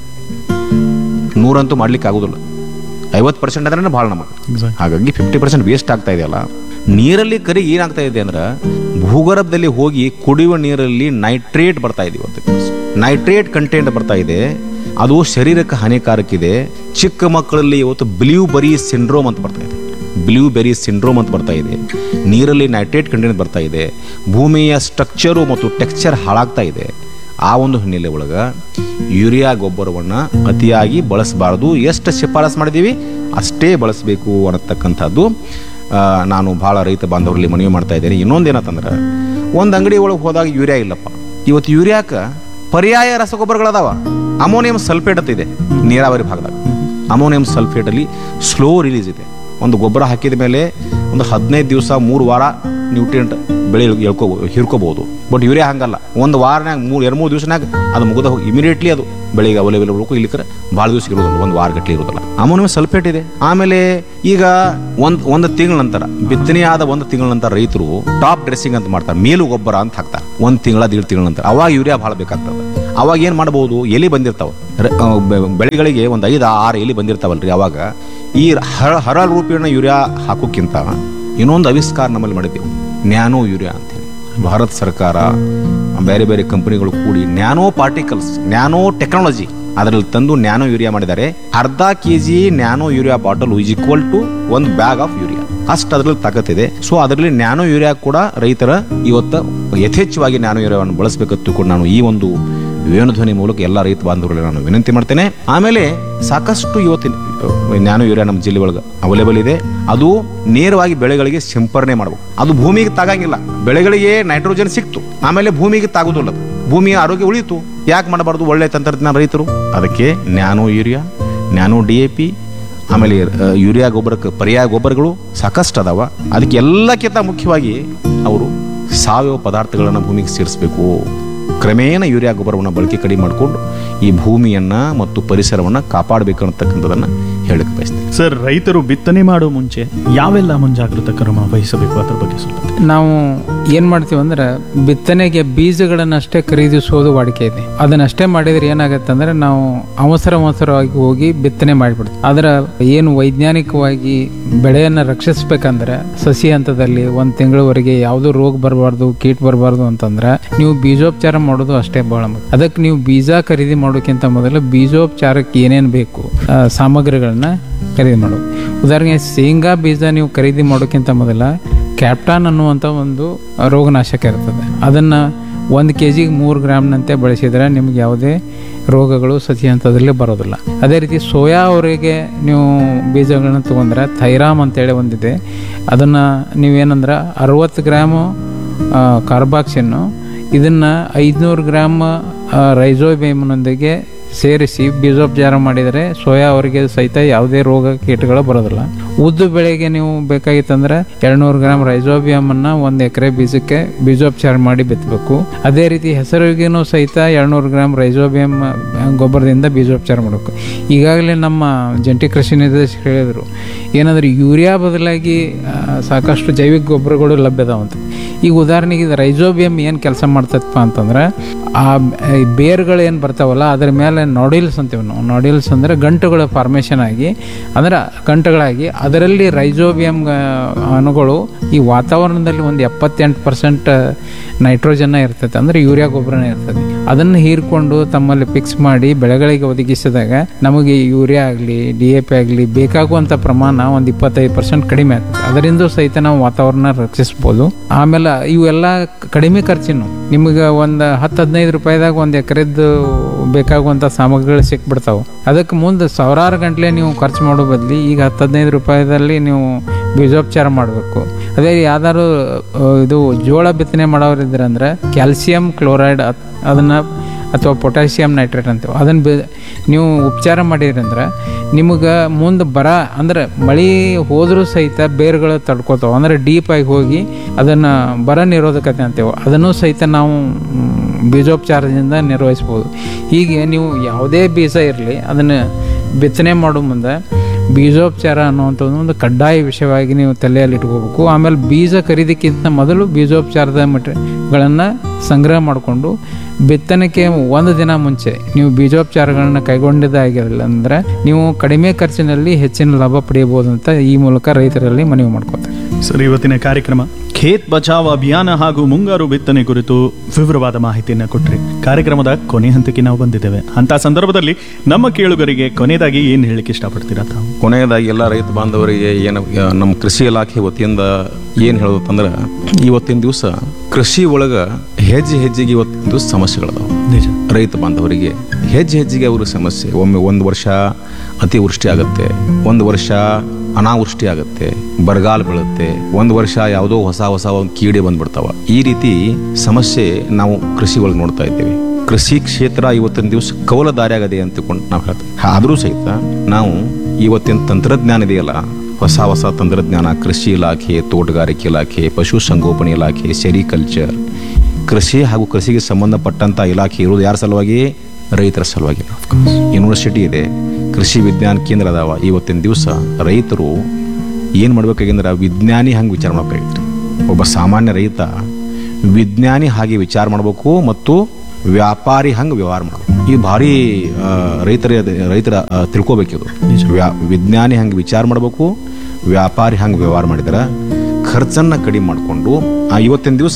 ನೂರಂತೂ ಮಾಡ್ಲಿಕ್ಕೆ ಆಗೋದಿಲ್ಲ ಐವತ್ತು ಪರ್ಸೆಂಟ್ ಅಂದ್ರೆ ಭಾಳ ನಮಗೆ ಹಾಗಾಗಿ ಫಿಫ್ಟಿ ಪರ್ಸೆಂಟ್ ವೇಸ್ಟ್ ಆಗ್ತಾ ಇದೆಯಲ್ಲ ನೀರಲ್ಲಿ ಕರಿ ಏನಾಗ್ತಾ ಇದೆ ಅಂದ್ರೆ ಭೂಗರ್ಭದಲ್ಲಿ ಹೋಗಿ ಕುಡಿಯುವ ನೀರಲ್ಲಿ ನೈಟ್ರೇಟ್ ಬರ್ತಾ ಇದೆ ಇವತ್ತು ನೈಟ್ರೇಟ್ ಕಂಟೆಂಟ್ ಬರ್ತಾ ಇದೆ ಅದು ಶರೀರಕ್ಕೆ ಹಾನಿಕಾರಕ ಇದೆ ಚಿಕ್ಕ ಮಕ್ಕಳಲ್ಲಿ ಇವತ್ತು ಬ್ಲೂ ಬರಿ ಸಿಂಡ್ರೋಮ್ ಅಂತ ಬರ್ತಾ ಇದೆ ಬ್ಲೂ ಬೆರಿ ಸಿಂಡ್ರೋಮ್ ಅಂತ ಬರ್ತಾ ಇದೆ ನೀರಲ್ಲಿ ನೈಟ್ರೇಟ್ ಕಂಟೆಂಟ್ ಬರ್ತಾ ಇದೆ ಭೂಮಿಯ ಸ್ಟ್ರಕ್ಚರು ಮತ್ತು ಟೆಕ್ಸ್ಚರ್ ಹಾಳಾಗ್ತಾ ಇದೆ ಆ ಒಂದು ಹಿನ್ನೆಲೆ ಒಳಗೆ ಯೂರಿಯಾ ಗೊಬ್ಬರವನ್ನು ಅತಿಯಾಗಿ ಬಳಸಬಾರದು ಎಷ್ಟು ಶಿಫಾರಸ್ ಮಾಡಿದ್ದೀವಿ ಅಷ್ಟೇ ಬಳಸಬೇಕು ಅನ್ನತಕ್ಕಂಥದ್ದು ಆ, ನಾನು ಭಾಳ ರೈತ ಬಾಂಧವರಲ್ಲಿ ಮನವಿ ಮಾಡ್ತಾ ಇದ್ದೇನೆ ಇನ್ನೊಂದು ಏನಂತಂದ್ರೆ ಒಂದು ಅಂಗಡಿ ಒಳಗೆ ಹೋದಾಗ ಯೂರಿಯಾ ಇಲ್ಲಪ್ಪ ಇವತ್ತು ಯೂರಿಯಾಕ ಪರ್ಯಾಯ ರಸಗೊಬ್ಬರಗಳದಾವ ಅಮೋನಿಯಂ ಸಲ್ಫೇಟ್ ಅಂತ ಇದೆ ನೀರಾವರಿ ಭಾಗದಾಗ ಅಮೋನಿಯಂ ಸಲ್ಫೇಟಲ್ಲಿ ಸ್ಲೋ ರಿಲೀಸ್ ಇದೆ ಒಂದು ಗೊಬ್ಬರ ಹಾಕಿದ ಮೇಲೆ ಒಂದು ಹದಿನೈದು ದಿವಸ ಮೂರು ವಾರ ನ್ಯೂಟ್ರಿಯೆಂಟ್ ಬೆಳೆ ಎಳ್ಕೋ ಹಿರ್ಕೋಬಹುದು ಬಟ್ ಯೂರಿಯಾ ಹಂಗಲ್ಲ ಒಂದು ವಾರನಾಗ ಮೂರು ಎರಡು ಮೂರು ದಿವಸನಾಗ ಅದು ಮುಗಿದ ಹೋಗಿ ಇಮಿಡಿಯೇಟ್ಲಿ ಅದು ಬೆಳೆಗೆ ಅವೈಲೇಬಲ್ ಇರಬೇಕು ಇಲ್ಲಿಕರ ಭಾಳ ದಿವಸ ಇರೋದಿಲ್ಲ ಒಂದು ವಾರ ಗಟ್ಟಲೆ ಇರೋದಿಲ್ಲ ಅಮೋನಿಯಂ ಸಲ್ಫೇಟ್ ಇದೆ ಆಮೇಲೆ ಈಗ ಒಂದು ಒಂದು ತಿಂಗಳ ನಂತರ ಬಿತ್ತನೆ ಆದ ಒಂದು ತಿಂಗಳ ನಂತರ ರೈತರು ಟಾಪ್ ಡ್ರೆಸ್ಸಿಂಗ್ ಅಂತ ಮಾಡ್ತಾರೆ ಮೇಲು ಗೊಬ್ಬರ ಅಂತ ಹಾಕ್ತಾರೆ ಒಂದು ತಿಂಗಳ ದೀಡ್ ತಿಂಗಳ ನಂತರ ಅವಾಗ ಯೂರಿಯಾ ಭಾಳ ಬೇಕಾಗ್ತದೆ ಅವಾಗ ಏನು ಮಾಡ್ಬೋದು ಎಲಿ ಬಂದಿರ್ತಾವ ರ- ಆ, ಬೆ- ಬೆಳೆಗಳಿಗೆ ಒಂದು ಐದು ಆರು ಎಲಿ ಬಂದಿರ್ತಾವಲ್ರಿ ಅವಾಗ ಈ ಹರ ಹರಳ ರೂಪೇಣ ಯೂರಿಯಾ ಹಾಕೋಕ್ಕಿಂತ ಇನ್ನೊಂದು ಆವಿಷ್ಕಾರ ನಮ್ಮಲ್ಲಿ ಮಾಡಿದ್ದೀವಿ ನ್ಯಾನೋ ಯೂರಿಯಾ ಅಂತೇಳಿ ಭಾರತ ಸರ್ಕಾರ ಬೇರೆ ಬೇರೆ ಕಂಪನಿಗಳು ಕೂಡಿ ನ್ಯಾನೋ ಪಾರ್ಟಿಕಲ್ಸ್ ನ್ಯಾನೋ ಟೆಕ್ನಾಲಜಿ ಅದರಲ್ಲಿ ತಂದು ನ್ಯಾನೋ ಯೂರಿಯಾ ಮಾಡಿದ್ದಾರೆ ಅರ್ಧ K G nano urea bottle is equal to ಒಂದು ಬ್ಯಾಗ್ ಆಫ್ ಯೂರಿಯಾ ಅಷ್ಟು ಅದರಲ್ಲಿ ತಾಕತ್ತಿದೆ ಸೊ ಅದರಲ್ಲಿ ನ್ಯಾನೋ ಯೂರಿಯಾ ಕೂಡ ರೈತರ ಇವತ್ತು ಯಥೇಚ್ಛವಾಗಿ ನ್ಯಾನೋ ಯೂರಿಯಾವನ್ನು ಬಳಸಬೇಕಂತ ಕೂಡ ನಾನು ಈ ಒಂದು ವೇಣುಧ್ವನಿ ಮೂಲಕ ಎಲ್ಲ ರೈತ ಬಾಂಧವರಲ್ಲಿ ನಾನು ವಿನಂತಿ ಮಾಡ್ತೇನೆ ಆಮೇಲೆ ಸಾಕಷ್ಟು ಇವತ್ತಿನ ನ್ಯಾನೋ ಯೂರಿಯಾ ನಮ್ಮ ಜಿಲ್ಲೆ ಒಳಗೆ ಅವೈಲೇಬಲ್ ಇದೆ ಅದು ನೇರವಾಗಿ ಬೆಳೆಗಳಿಗೆ ಸಿಂಪರಣೆ ಮಾಡಬೇಕು ಅದು ಭೂಮಿಗೆ ತಾಗಂಗಿಲ್ಲ ಬೆಳೆಗಳಿಗೆ ನೈಟ್ರೋಜನ್ ಸಿಕ್ತು ಆಮೇಲೆ ಭೂಮಿಗೆ ತಾಗುದಿಲ್ಲ ಅದು. ಭೂಮಿಯ ಆರೋಗ್ಯ ಉಳಿಯಿತು ಯಾಕೆ ಮಾಡಬಾರ್ದು ಒಳ್ಳೆ ತಂತ್ರಜ್ಞಾನ ರೈತರು ಅದಕ್ಕೆ nano urea nano D A P ಆಮೇಲೆ ಆ, ಯೂರಿಯಾ ಗೊಬ್ಬರಕ್ಕೆ ಪರ್ಯಾಯ ಗೊಬ್ಬರಗಳು ಸಾಕಷ್ಟು ಅದಾವ ಅದಕ್ಕೆ ಎಲ್ಲಕ್ಕಿಂತ ಮುಖ್ಯವಾಗಿ ಅವರು ಸಾವಯವ ಪದಾರ್ಥಗಳನ್ನು ಭೂಮಿಗೆ ಸೇರಿಸಬೇಕು ಕ್ರಮೇಣ ಯೂರಿಯಾ ಗೊಬ್ಬರವನ್ನು ಬಳಕೆ ಕಡಿಮೆ ಮಾಡಿಕೊಂಡು ಈ ಭೂಮಿಯನ್ನ ಮತ್ತು ಪರಿಸರವನ್ನು ಕಾಪಾಡಬೇಕು ಅನ್ನತಕ್ಕಂಥದ್ದನ್ನು ಹೇಳಕ್ಕೆ ಬಯಸ್ತೇನೆ ಸರ್ ರೈತರು ಬಿತ್ತನೆ ಮಾಡೋ ಮುಂಚೆ ಯಾವೆಲ್ಲ ಮುಂಜಾಗ್ರತಾ ಕ್ರಮ ವಹಿಸಬೇಕು ಅದ್ರ ಬಗ್ಗೆ ಸ್ವಲ್ಪ ತಿಳಿಸಿ. ನಾವು ಏನ್ ಮಾಡ್ತೀವಿ ಅಂದ್ರೆ ಬಿತ್ತನೆಗೆ ಬೀಜಗಳನ್ನಷ್ಟೇ ಖರೀದಿಸೋದು ವಾಡಿಕೆ ಇದೆ ಅದನ್ನಷ್ಟೇ ಮಾಡಿದ್ರೆ ಏನಾಗತ್ತೆ ಅಂದ್ರೆ ನಾವು ಅವಸರ ಅವಸರವಾಗಿ ಹೋಗಿ ಬಿತ್ತನೆ ಮಾಡಿಬಿಡ್ತೀವಿ ಅದರ ಏನು ವೈಜ್ಞಾನಿಕವಾಗಿ ಬೆಳೆಯನ್ನ ರಕ್ಷಿಸ್ಬೇಕಂದ್ರೆ ಸಸಿ ಹಂತದಲ್ಲಿ ಒಂದ್ ತಿಂಗಳವರೆಗೆ ಯಾವುದೋ ರೋಗ ಬರಬಾರ್ದು ಕೀಟ ಬರಬಾರ್ದು ಅಂತಂದ್ರೆ ನೀವು ಬೀಜೋಪಚಾರ ಮಾಡೋದು ಅಷ್ಟೇ ಬಹಳ ಮುಖ್ಯ ಅದಕ್ಕೆ ನೀವು ಬೀಜ ಖರೀದಿ ಮಾಡೋಕ್ಕಿಂತ ಮೊದಲು ಬೀಜೋಪಚಾರಕ್ಕೆ ಏನೇನು ಬೇಕು ಆ, ಸಾಮಗ್ರಿಗಳನ್ನ ಖರೀದಿ ಮಾಡೋದು ಉದಾಹರಣೆಗೆ ಶೇಂಗಾ ಬೀಜ ನೀವು ಖರೀದಿ ಮಾಡೋಕ್ಕಿಂತ ಮೊದಲ ಕ್ಯಾಪ್ಟಾನ್ ಅನ್ನುವಂಥ ಒಂದು ರೋಗನಾಶಕ ಇರ್ತದೆ ಅದನ್ನು ಒಂದು ಕೆ ಜಿಗೆ ಮೂರು ಗ್ರಾಮ್ನಂತೆ ಬಳಸಿದರೆ ನಿಮ್ಗೆ ಯಾವುದೇ ರೋಗಗಳು ಸಸಿ ಹಂತದಲ್ಲಿ ಬರೋದಿಲ್ಲ ಅದೇ ರೀತಿ ಸೋಯಾ ಅವರಿಗೆ ನೀವು ಬೀಜಗಳನ್ನ ತೊಗೊಂಡ್ರೆ ಥೈರಾಮ್ ಅಂತೇಳಿ ಒಂದಿದೆ ಅದನ್ನು ನೀವೇನಂದ್ರೆ ಅರವತ್ತು ಗ್ರಾಮು ಕಾರ್ಬಾಕ್ಸಿನ್ನು ಇದನ್ನು ಐದುನೂರು ಗ್ರಾಮ್ ರೈಸೋಬೇಮ್ನೊಂದಿಗೆ ಸೇರಿಸಿ ಬೀಜೋಪಚಾರ ಮಾಡಿದರೆ ಸೋಯಾ ಅವರಿಗೆ ಸಹಿತ ಯಾವುದೇ ರೋಗ ಕೀಟಗಳು ಬರೋದಿಲ್ಲ ಉದ್ದು ಬೆಳೆಗೆ ನೀವು ಬೇಕಾಗಿತ್ತಂದ್ರೆ ಎರಡ್ನೂರು ಗ್ರಾಮ್ ರೈಜೋಬಿಯಮ್ ಅನ್ನ ಒಂದು ಎಕರೆ ಬೀಜಕ್ಕೆ ಬೀಜೋಪಚಾರ ಮಾಡಿ ಬಿತ್ತಬೇಕು ಅದೇ ರೀತಿ ಹೆಸರಿಗೆನೂ ಸಹಿತ ಎರಡ್ನೂರು ಗ್ರಾಮ್ ರೈಜೋಬಿಯಮ್ ಗೊಬ್ಬರದಿಂದ ಬೀಜೋಪಚಾರ ಮಾಡಬೇಕು ಈಗಾಗಲೇ ನಮ್ಮ ಜಂಟಿ ಕೃಷಿ ನಿರ್ದೇಶಕರು ಹೇಳಿದರು ಏನಂದ್ರೆ ಯೂರಿಯಾ ಬದಲಾಗಿ ಆ, ಸಾಕಷ್ಟು ಜೈವಿಕ ಗೊಬ್ಬರಗಳು ಲಭ್ಯದಾವಂತ ಈಗ ಉದಾಹರಣೆಗೆ ಇದು ರೈಜೋಬಿಯಮ್ ಏನು ಕೆಲಸ ಮಾಡ್ತದಪ್ಪ ಅಂತಂದ್ರೆ ಆ ಈ ಬೇರುಗಳು ಏನು ಬರ್ತಾವಲ್ಲ ಅದ್ರ ಮೇಲೆ ನಾಡಿಲ್ಸ್ ಅಂತೀವಿ ನಾವು ನಾಡಿಲ್ಸ್ ಅಂದರೆ ಗಂಟುಗಳ ಫಾರ್ಮೇಷನ್ ಆಗಿ ಅಂದ್ರೆ ಗಂಟುಗಳಾಗಿ ಅದರಲ್ಲಿ ರೈಜೋಬಿಯಮ್ ಅಣುಗಳು ಈ ವಾತಾವರಣದಲ್ಲಿ ಒಂದು ಎಪ್ಪತ್ತೆಂಟು ಪರ್ಸೆಂಟ್ ನೈಟ್ರೋಜನ್ನ ಇರ್ತೈತೆ ಅಂದರೆ ಯೂರಿಯಾ ಗೊಬ್ಬರನೇ ಇರ್ತದೆ ಅದನ್ನು ಹೀರ್ಕೊಂಡು ತಮ್ಮಲ್ಲಿ ಫಿಕ್ಸ್ ಮಾಡಿ ಬೆಳೆಗಳಿಗೆ ಒದಗಿಸಿದಾಗ ನಮಗೆ ಯೂರಿಯಾ ಆಗಲಿ ಡಿ ಎ ಪಿ ಆಗಲಿ ಬೇಕಾಗುವಂಥ ಪ್ರಮಾಣ ಒಂದು ಇಪ್ಪತ್ತೈದು ಪರ್ಸೆಂಟ್ ಕಡಿಮೆ ಆಗ್ತದೆ ಅದರಿಂದ ಸಹಿತ ನಾವು ವಾತಾವರಣ ರಕ್ಷಿಸ್ಬೋದು ಆಮೇಲೆ ಇವೆಲ್ಲ ಕಡಿಮೆ ಖರ್ಚಿನ ನಿಮಗೆ ಒಂದು ಹತ್ತು ಹದಿನೈದು ರೂಪಾಯಿದಾಗ ಒಂದು ಎಕರೆದ್ದು ಬೇಕಾಗುವಂಥ ಸಾಮಗ್ರಿಗಳು ಸಿಕ್ಬಿಡ್ತಾವೆ ಅದಕ್ಕೆ ಮುಂದೆ ಸಾವಿರಾರು ಗಂಟಲೆ ನೀವು ಖರ್ಚು ಮಾಡೋ ಬದಲಿ ಈಗ ಹತ್ತು ಹದಿನೈದು ರೂಪಾಯಿದಲ್ಲಿ ನೀವು ಬೀಜೋಪಚಾರ ಮಾಡಬೇಕು ಅದೇ ಯಾವ್ದಾದ್ರು ಆ, ಇದು ಜೋಳ ಬಿತ್ತನೆ ಮಾಡೋರಿದ್ರೆ ಅಂದ್ರೆ ಕ್ಯಾಲ್ಸಿಯಂ ಕ್ಲೋರೈಡ್ ಅದನ್ನು ಅಥವಾ ಪೊಟ್ಯಾಷಿಯಂ ನೈಟ್ರೇಟ್ ಅಂತೀವಿ ಅದನ್ನು ಬಿ ನೀವು ಉಪಚಾರ ಮಾಡಿದ್ರಿ ಅಂದ್ರೆ ನಿಮಗೆ ಮುಂದೆ ಬರ ಅಂದ್ರೆ ಮಳೆ ಹೋದರೂ ಸಹಿತ ಬೇರುಗಳು ತಡ್ಕೋತಾವೆ ಅಂದ್ರೆ ಡೀಪಾಗಿ ಹೋಗಿ ಅದನ್ನು ಬರ ನಿರೋಧಕತೆ ಅಂತೀವಿ ಅದನ್ನು ಸಹಿತ ನಾವು ಮ್, ಬೀಜೋಪಚಾರದಿಂದ ನಿರ್ವಹಿಸ್ಬೋದು ಹೀಗೆ ನೀವು ಯಾವುದೇ ಬೀಜ ಇರಲಿ ಅದನ್ನು ಬಿತ್ತನೆ ಮಾಡೋ ಮುಂದೆ ಬೀಜೋಪಚಾರ ಅನ್ನುವಂಥದ್ದು ಒಂದು ಕಡ್ಡಾಯ ವಿಷಯವಾಗಿ ನೀವು ತಲೆಯಲ್ಲಿ ಇಟ್ಕೋಬೇಕು ಆಮೇಲೆ ಬೀಜ ಖರೀದಿಕ್ಕಿಂತ ಮೊದಲು ಬೀಜೋಪಚಾರದ ಮೆಟೀರಿಯಲ್ಗಳನ್ನು ಸಂಗ್ರಹ ಮಾಡಿಕೊಂಡು ಬಿತ್ತನೆಗೆ ಒಂದು ದಿನ ಮುಂಚೆ ನೀವು ಬೀಜೋಪಚಾರಗಳನ್ನ ಕೈಗೊಂಡಿದ್ದಾಗಿರಲಿಲ್ಲ ಅಂದರೆ ನೀವು ಕಡಿಮೆ ಖರ್ಚಿನಲ್ಲಿ ಹೆಚ್ಚಿನ ಲಾಭ ಪಡೆಯಬಹುದು ಅಂತ ಈ ಮೂಲಕ ರೈತರಲ್ಲಿ ಮನವಿ ಮಾಡ್ಕೋತಾರೆ ಸರ್ ಇವತ್ತಿನ ಕಾರ್ಯಕ್ರಮ ಖೇತ್ ಬಚಾವ್ ಅಭಿಯಾನ ಹಾಗೂ ಮುಂಗಾರು ಬಿತ್ತನೆ ಕುರಿತು ವಿವರವಾದ ಮಾಹಿತಿಯನ್ನು ಕೊಟ್ರಿ ಕಾರ್ಯಕ್ರಮದ ಕೊನೆ ಹಂತಕ್ಕೆ ನಾವು ಬಂದಿದ್ದೇವೆ ಅಂತ ಸಂದರ್ಭದಲ್ಲಿ ನಮ್ಮ ಕೇಳುಗರಿಗೆ ಕೊನೆಯದಾಗಿ ಏನು ಹೇಳಲಿಕ್ಕೆ ಇಷ್ಟಪಡ್ತೀರಾ ತಾವು ಕೊನೆಯದಾಗಿ ಎಲ್ಲ ರೈತ ಬಾಂಧವರಿಗೆ ಏನು ಆ, ನಮ್ಮ ಕೃಷಿ ಇಲಾಖೆ ವತಿಯಿಂದ ಏನು ಹೇಳೋದಂದ್ರೆ ಇವತ್ತಿನ ದಿವಸ ಕೃಷಿ ಒಳಗ ಹೆಜ್ಜೆ ಹೆಜ್ಜೆಗೆ ಇವತ್ತಿನ ದಿವಸ ಸಮಸ್ಯೆಗಳದಾವ ನಿಜ ರೈತ ಬಾಂಧವರಿಗೆ ಹೆಜ್ಜೆ ಹೆಜ್ಜೆಗೆ ಅವ್ರ ಸಮಸ್ಯೆ ಒಮ್ಮೆ ಒಂದು ವರ್ಷ ಅತಿವೃಷ್ಟಿ ಆಗುತ್ತೆ ಒಂದು ವರ್ಷ ಅನಾವೃಷ್ಟಿ ಆಗುತ್ತೆ ಬರಗಾಲ ಬೀಳುತ್ತೆ ಒಂದು ವರ್ಷ ಯಾವುದೋ ಹೊಸ ಹೊಸ ಒಂದು ಕೀಡೆ ಬಂದ್ಬಿಡ್ತಾವ ಈ ರೀತಿ ಸಮಸ್ಯೆ ನಾವು ಕೃಷಿ ಒಳಗೆ ನೋಡ್ತಾ ಇದ್ದೇವೆ ಕೃಷಿ ಕ್ಷೇತ್ರ ಇವತ್ತಿನ ದಿವಸ ಕವಲ ದಾರಿಯಾಗದೆ ಅಂತಕೊಂಡು ನಾವು ಹೇಳ್ತೀವಿ ಆದರೂ ಸಹಿತ ನಾವು ಇವತ್ತಿನ ತಂತ್ರಜ್ಞಾನ ಇದೆಯಲ್ಲ ಹೊಸ ಹೊಸ ತಂತ್ರಜ್ಞಾನ ಕೃಷಿ ಇಲಾಖೆ ತೋಟಗಾರಿಕೆ ಇಲಾಖೆ ಪಶುಸಂಗೋಪನೆ ಇಲಾಖೆ ಸೆರಿಕಲ್ಚರ್ ಕೃಷಿ ಹಾಗೂ ಕೃಷಿಗೆ ಸಂಬಂಧಪಟ್ಟಂತ ಇಲಾಖೆ ಇರುವುದು ಯಾರ ಸಲುವಾಗಿ ರೈತರ ಸಲುವಾಗಿ ಯೂನಿವರ್ಸಿಟಿ ಇದೆ ಕೃಷಿ ವಿಜ್ಞಾನ ಕೇಂದ್ರ ಅದಾವ ಇವತ್ತಿನ ದಿವಸ ರೈತರು ಏನು ಮಾಡ್ಬೇಕಾಗಿಂದ್ರೆ ವಿಜ್ಞಾನಿ ಹಂಗೆ ವಿಚಾರ ಮಾಡ್ಬೇಕಾಗಿತ್ತು ಒಬ್ಬ ಸಾಮಾನ್ಯ ರೈತ ವಿಜ್ಞಾನಿ ಹಾಗೆ ವಿಚಾರ ಮಾಡಬೇಕು ಮತ್ತು ವ್ಯಾಪಾರಿ ಹಂಗೆ ವ್ಯವಹಾರ ಮಾಡಬೇಕು ಇದು ಭಾರಿ ಆ, ರೈತರ ರೈತರ ಆ, ತಿಳ್ಕೊಬೇಕಿದು ವ್ಯಾ- ವಿಜ್ಞಾನಿ ಹಂಗೆ ವಿಚಾರ ಮಾಡಬೇಕು ವ್ಯಾಪಾರಿ ಹಂಗೆ ವ್ಯವಹಾರ ಮಾಡಿದ್ರೆ ಖರ್ಚನ್ನು ಕಡಿಮೆ ಮಾಡಿಕೊಂಡು ಆ ಇವತ್ತಿನ ದಿವಸ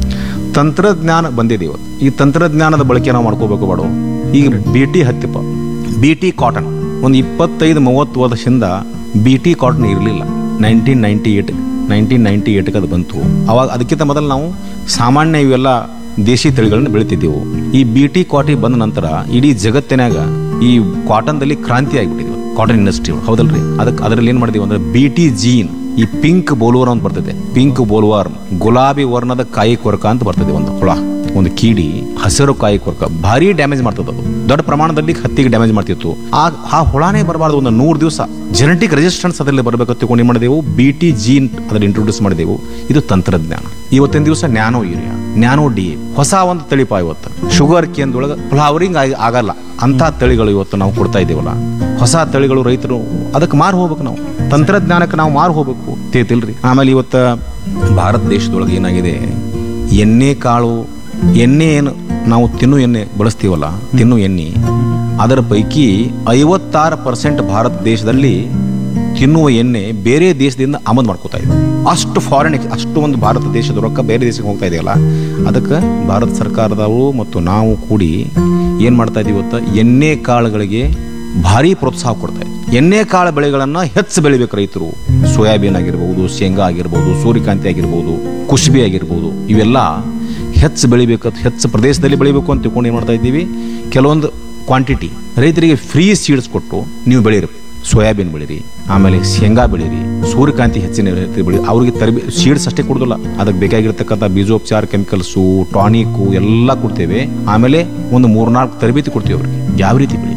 ತಂತ್ರಜ್ಞಾನ ಬಂದಿದೆ ಇವತ್ತು ಈ ತಂತ್ರಜ್ಞಾನದ ಬಳಕೆ ನಾವು ಮಾಡ್ಕೋಬೇಕು ಬೇಡ ಈಗ ಬಿ ಟಿ ಹತ್ತಿಪ್ಪ ಬಿ ಟಿ ಕಾಟನ್ ಒಂದು ಇಪ್ಪತ್ತೈದು ಮೂವತ್ತು ವರ್ಷದಿಂದ ಬಿ ಟಿ ಕಾಟನ್ ಇರಲಿಲ್ಲ nineteen ninety eight nineteen ninety ಏಟ್ಗೆ ಅದು ಬಂತು ಅವಾಗ ಅದಕ್ಕಿಂತ ಮೊದಲು ನಾವು ಸಾಮಾನ್ಯ ಇವೆಲ್ಲ ದೇಶಿ ತಳಿಗಳನ್ನ ಬೆಳಿತಿದ್ದೆವು ಈ ಬಿ ಟಿ ಕಾಟಿ ಬಂದ ನಂತರ ಇಡೀ ಜಗತ್ತಿನಾಗ ಈ ಕಾಟನ್ದಲ್ಲಿ ಕ್ರಾಂತಿ ಆಗಿಬಿಟ್ಟಿದೆ ಕಾಟನ್ ಇಂಡಸ್ಟ್ರಿ ಹೌದಲ್ರಿ ಅದಕ್ಕೆ ಅದರಲ್ಲಿ ಏನು ಮಾಡಿದೀವಿ ಅಂದ್ರೆ ಬಿ ಟಿ ಜೀನ್ ಈ ಪಿಂಕ್ ಬೋಲ್ವರ್ ಅಂತ ಬರ್ತದೆ ಪಿಂಕ್ ಬೋಲ್ವರ್ ಗುಲಾಬಿ ವರ್ಣದ ಕಾಯಿ ಕೊರಕ ಅಂತ ಬರ್ತದೆ ಒಂದು ಹುಳ ಒಂದು ಕೀಡಿ ಹಸಿರು ಕಾಯಿ ಕೊರಕ ಭಾರಿ ಡ್ಯಾಮೇಜ್ ಮಾಡ್ತದೆ ಅದು ದೊಡ್ಡ ಪ್ರಮಾಣದಲ್ಲಿ ಹತ್ತಿಗೆ ಡ್ಯಾಮೇಜ್ ಮಾಡ್ತಿತ್ತು ಆ ಆ ಹುಳನೇ ಬರಬಾರ್ದು ಒಂದು ನೂರು ದಿವಸ ಜೆನೆಟಿಕ್ ರೆಸಿಸ್ಟೆನ್ಸ್ ಅದರಲ್ಲಿ ಬರಬೇಕು ತಿಳ್ಕೊಂಡು ಏನು ಮಾಡಿದೆವು ಬಿ ಟಿ ಜೀನ್ ಅದರಲ್ಲಿ ಇಂಟ್ರೊಡ್ಯೂಸ್ ಮಾಡಿದೆವು ಇದು ತಂತ್ರಜ್ಞಾನ ಇವತ್ತಿನ ದಿವಸ ನ್ಯಾನೋ ಯೂರಿಯಾ ನ್ಯಾನೋ ಡಿ ಹೊಸ ಒಂದು ತಳಿಪ ಇವತ್ತು ಶುಗರ್ ಕೇಂದ್ರೊಳಗೆ ಫ್ಲವರಿಂಗ್ ಆಗಲ್ಲ ಅಂತ ತಳಿಗಳು ಇವತ್ತು ನಾವು ಕೊಡ್ತಾ ಇದ್ದೀವಲ್ಲ ಹೊಸ ತಳಿಗಳು ರೈತರು ಅದಕ್ಕೆ ಮಾರು ಹೋಗ್ಬೇಕು ನಾವು ತಂತ್ರಜ್ಞಾನಕ್ಕೆ ನಾವು ಮಾರು ಹೋಗ್ಬೇಕು ತೇತಿಲ್ರಿ ಆಮೇಲೆ ಇವತ್ತು ಭಾರತ ದೇಶದೊಳಗೆ ಏನಾಗಿದೆ ಎಣ್ಣೆ ಕಾಳು ಎಣ್ಣೆ ಏನು ನಾವು ತಿನ್ನು ಎಣ್ಣೆ ಬಳಸ್ತೀವಲ್ಲ ತಿನ್ನು ಎಣ್ಣೆ ಅದರ ಪೈಕಿ ಐವತ್ತಾರು ಪರ್ಸೆಂಟ್ ಭಾರತ ದೇಶದಲ್ಲಿ ತಿನ್ನುವ ಎಣ್ಣೆ ಬೇರೆ ದೇಶದಿಂದ ಆಮದು ಮಾಡ್ಕೋತಾ ಇದೆ ಅಷ್ಟು ಫಾರಿನ್ ಅಷ್ಟು ಒಂದು ಭಾರತ ದೇಶದ ರೊಕ್ಕ ಬೇರೆ ದೇಶಕ್ಕೆ ಹೋಗ್ತಾ ಇದೆಯಲ್ಲ ಅದಕ್ಕೆ ಭಾರತ ಸರ್ಕಾರದವರು ಮತ್ತು ನಾವು ಕೂಡಿ ಏನು ಮಾಡ್ತಾ ಇದೀವಿ ಇವತ್ತು ಎಣ್ಣೆ ಕಾಳುಗಳಿಗೆ ಭಾರಿ ಪ್ರೋತ್ಸಾಹ ಕೊಡ್ತಾ ಇದೆ ಎಣ್ಣೆ ಕಾಳು ಬೆಳೆಗಳನ್ನು ಹೆಚ್ಚು ಬೆಳಿಬೇಕು ರೈತರು ಸೋಯಾಬೀನ್ ಆಗಿರ್ಬೋದು ಶೇಂಗಾ ಆಗಿರ್ಬೋದು ಸೂರ್ಯಕಾಂತಿ ಆಗಿರ್ಬೋದು ಕುಶ್ಬಿ ಆಗಿರ್ಬೋದು ಇವೆಲ್ಲ ಹೆಚ್ಚು ಬೆಳಿಬೇಕು ಹೆಚ್ಚು ಪ್ರದೇಶದಲ್ಲಿ ಬೆಳಿಬೇಕು ಅಂತ ತಿಳ್ಕೊಂಡು ಏನು ಮಾಡ್ತಾ ಇದ್ದೀವಿ ಕೆಲವೊಂದು ಕ್ವಾಂಟಿಟಿ ರೈತರಿಗೆ ಫ್ರೀ ಸೀಡ್ಸ್ ಕೊಟ್ಟು ನೀವು ಬೆಳೀರಿ ಸೋಯಾಬೀನ್ ಬೆಳೀರಿ ಆಮೇಲೆ ಶೇಂಗಾ ಬೆಳೀರಿ ಸೂರ್ಯಕಾಂತಿ ಹೆಚ್ಚಿನ ರೈತರು ಬೆಳಿ ಅವ್ರಿಗೆ ತರಬಿ ಸೀಡ್ಸ್ ಅಷ್ಟೇ ಕೊಡೋದಿಲ್ಲ ಅದಕ್ಕೆ ಬೇಕಾಗಿರ್ತಕ್ಕಂಥ ಬೀಜೋಪಚಾರ ಕೆಮಿಕಲ್ಸು ಟಾನಿಕ್ಕು ಎಲ್ಲ ಕೊಡ್ತೇವೆ ಆಮೇಲೆ ಒಂದು ಮೂರ್ನಾಲ್ಕು ತರಬೇತಿ ಕೊಡ್ತೀವಿ ಅವ್ರಿಗೆ ಯಾವ ರೀತಿ ಬೆಳಿ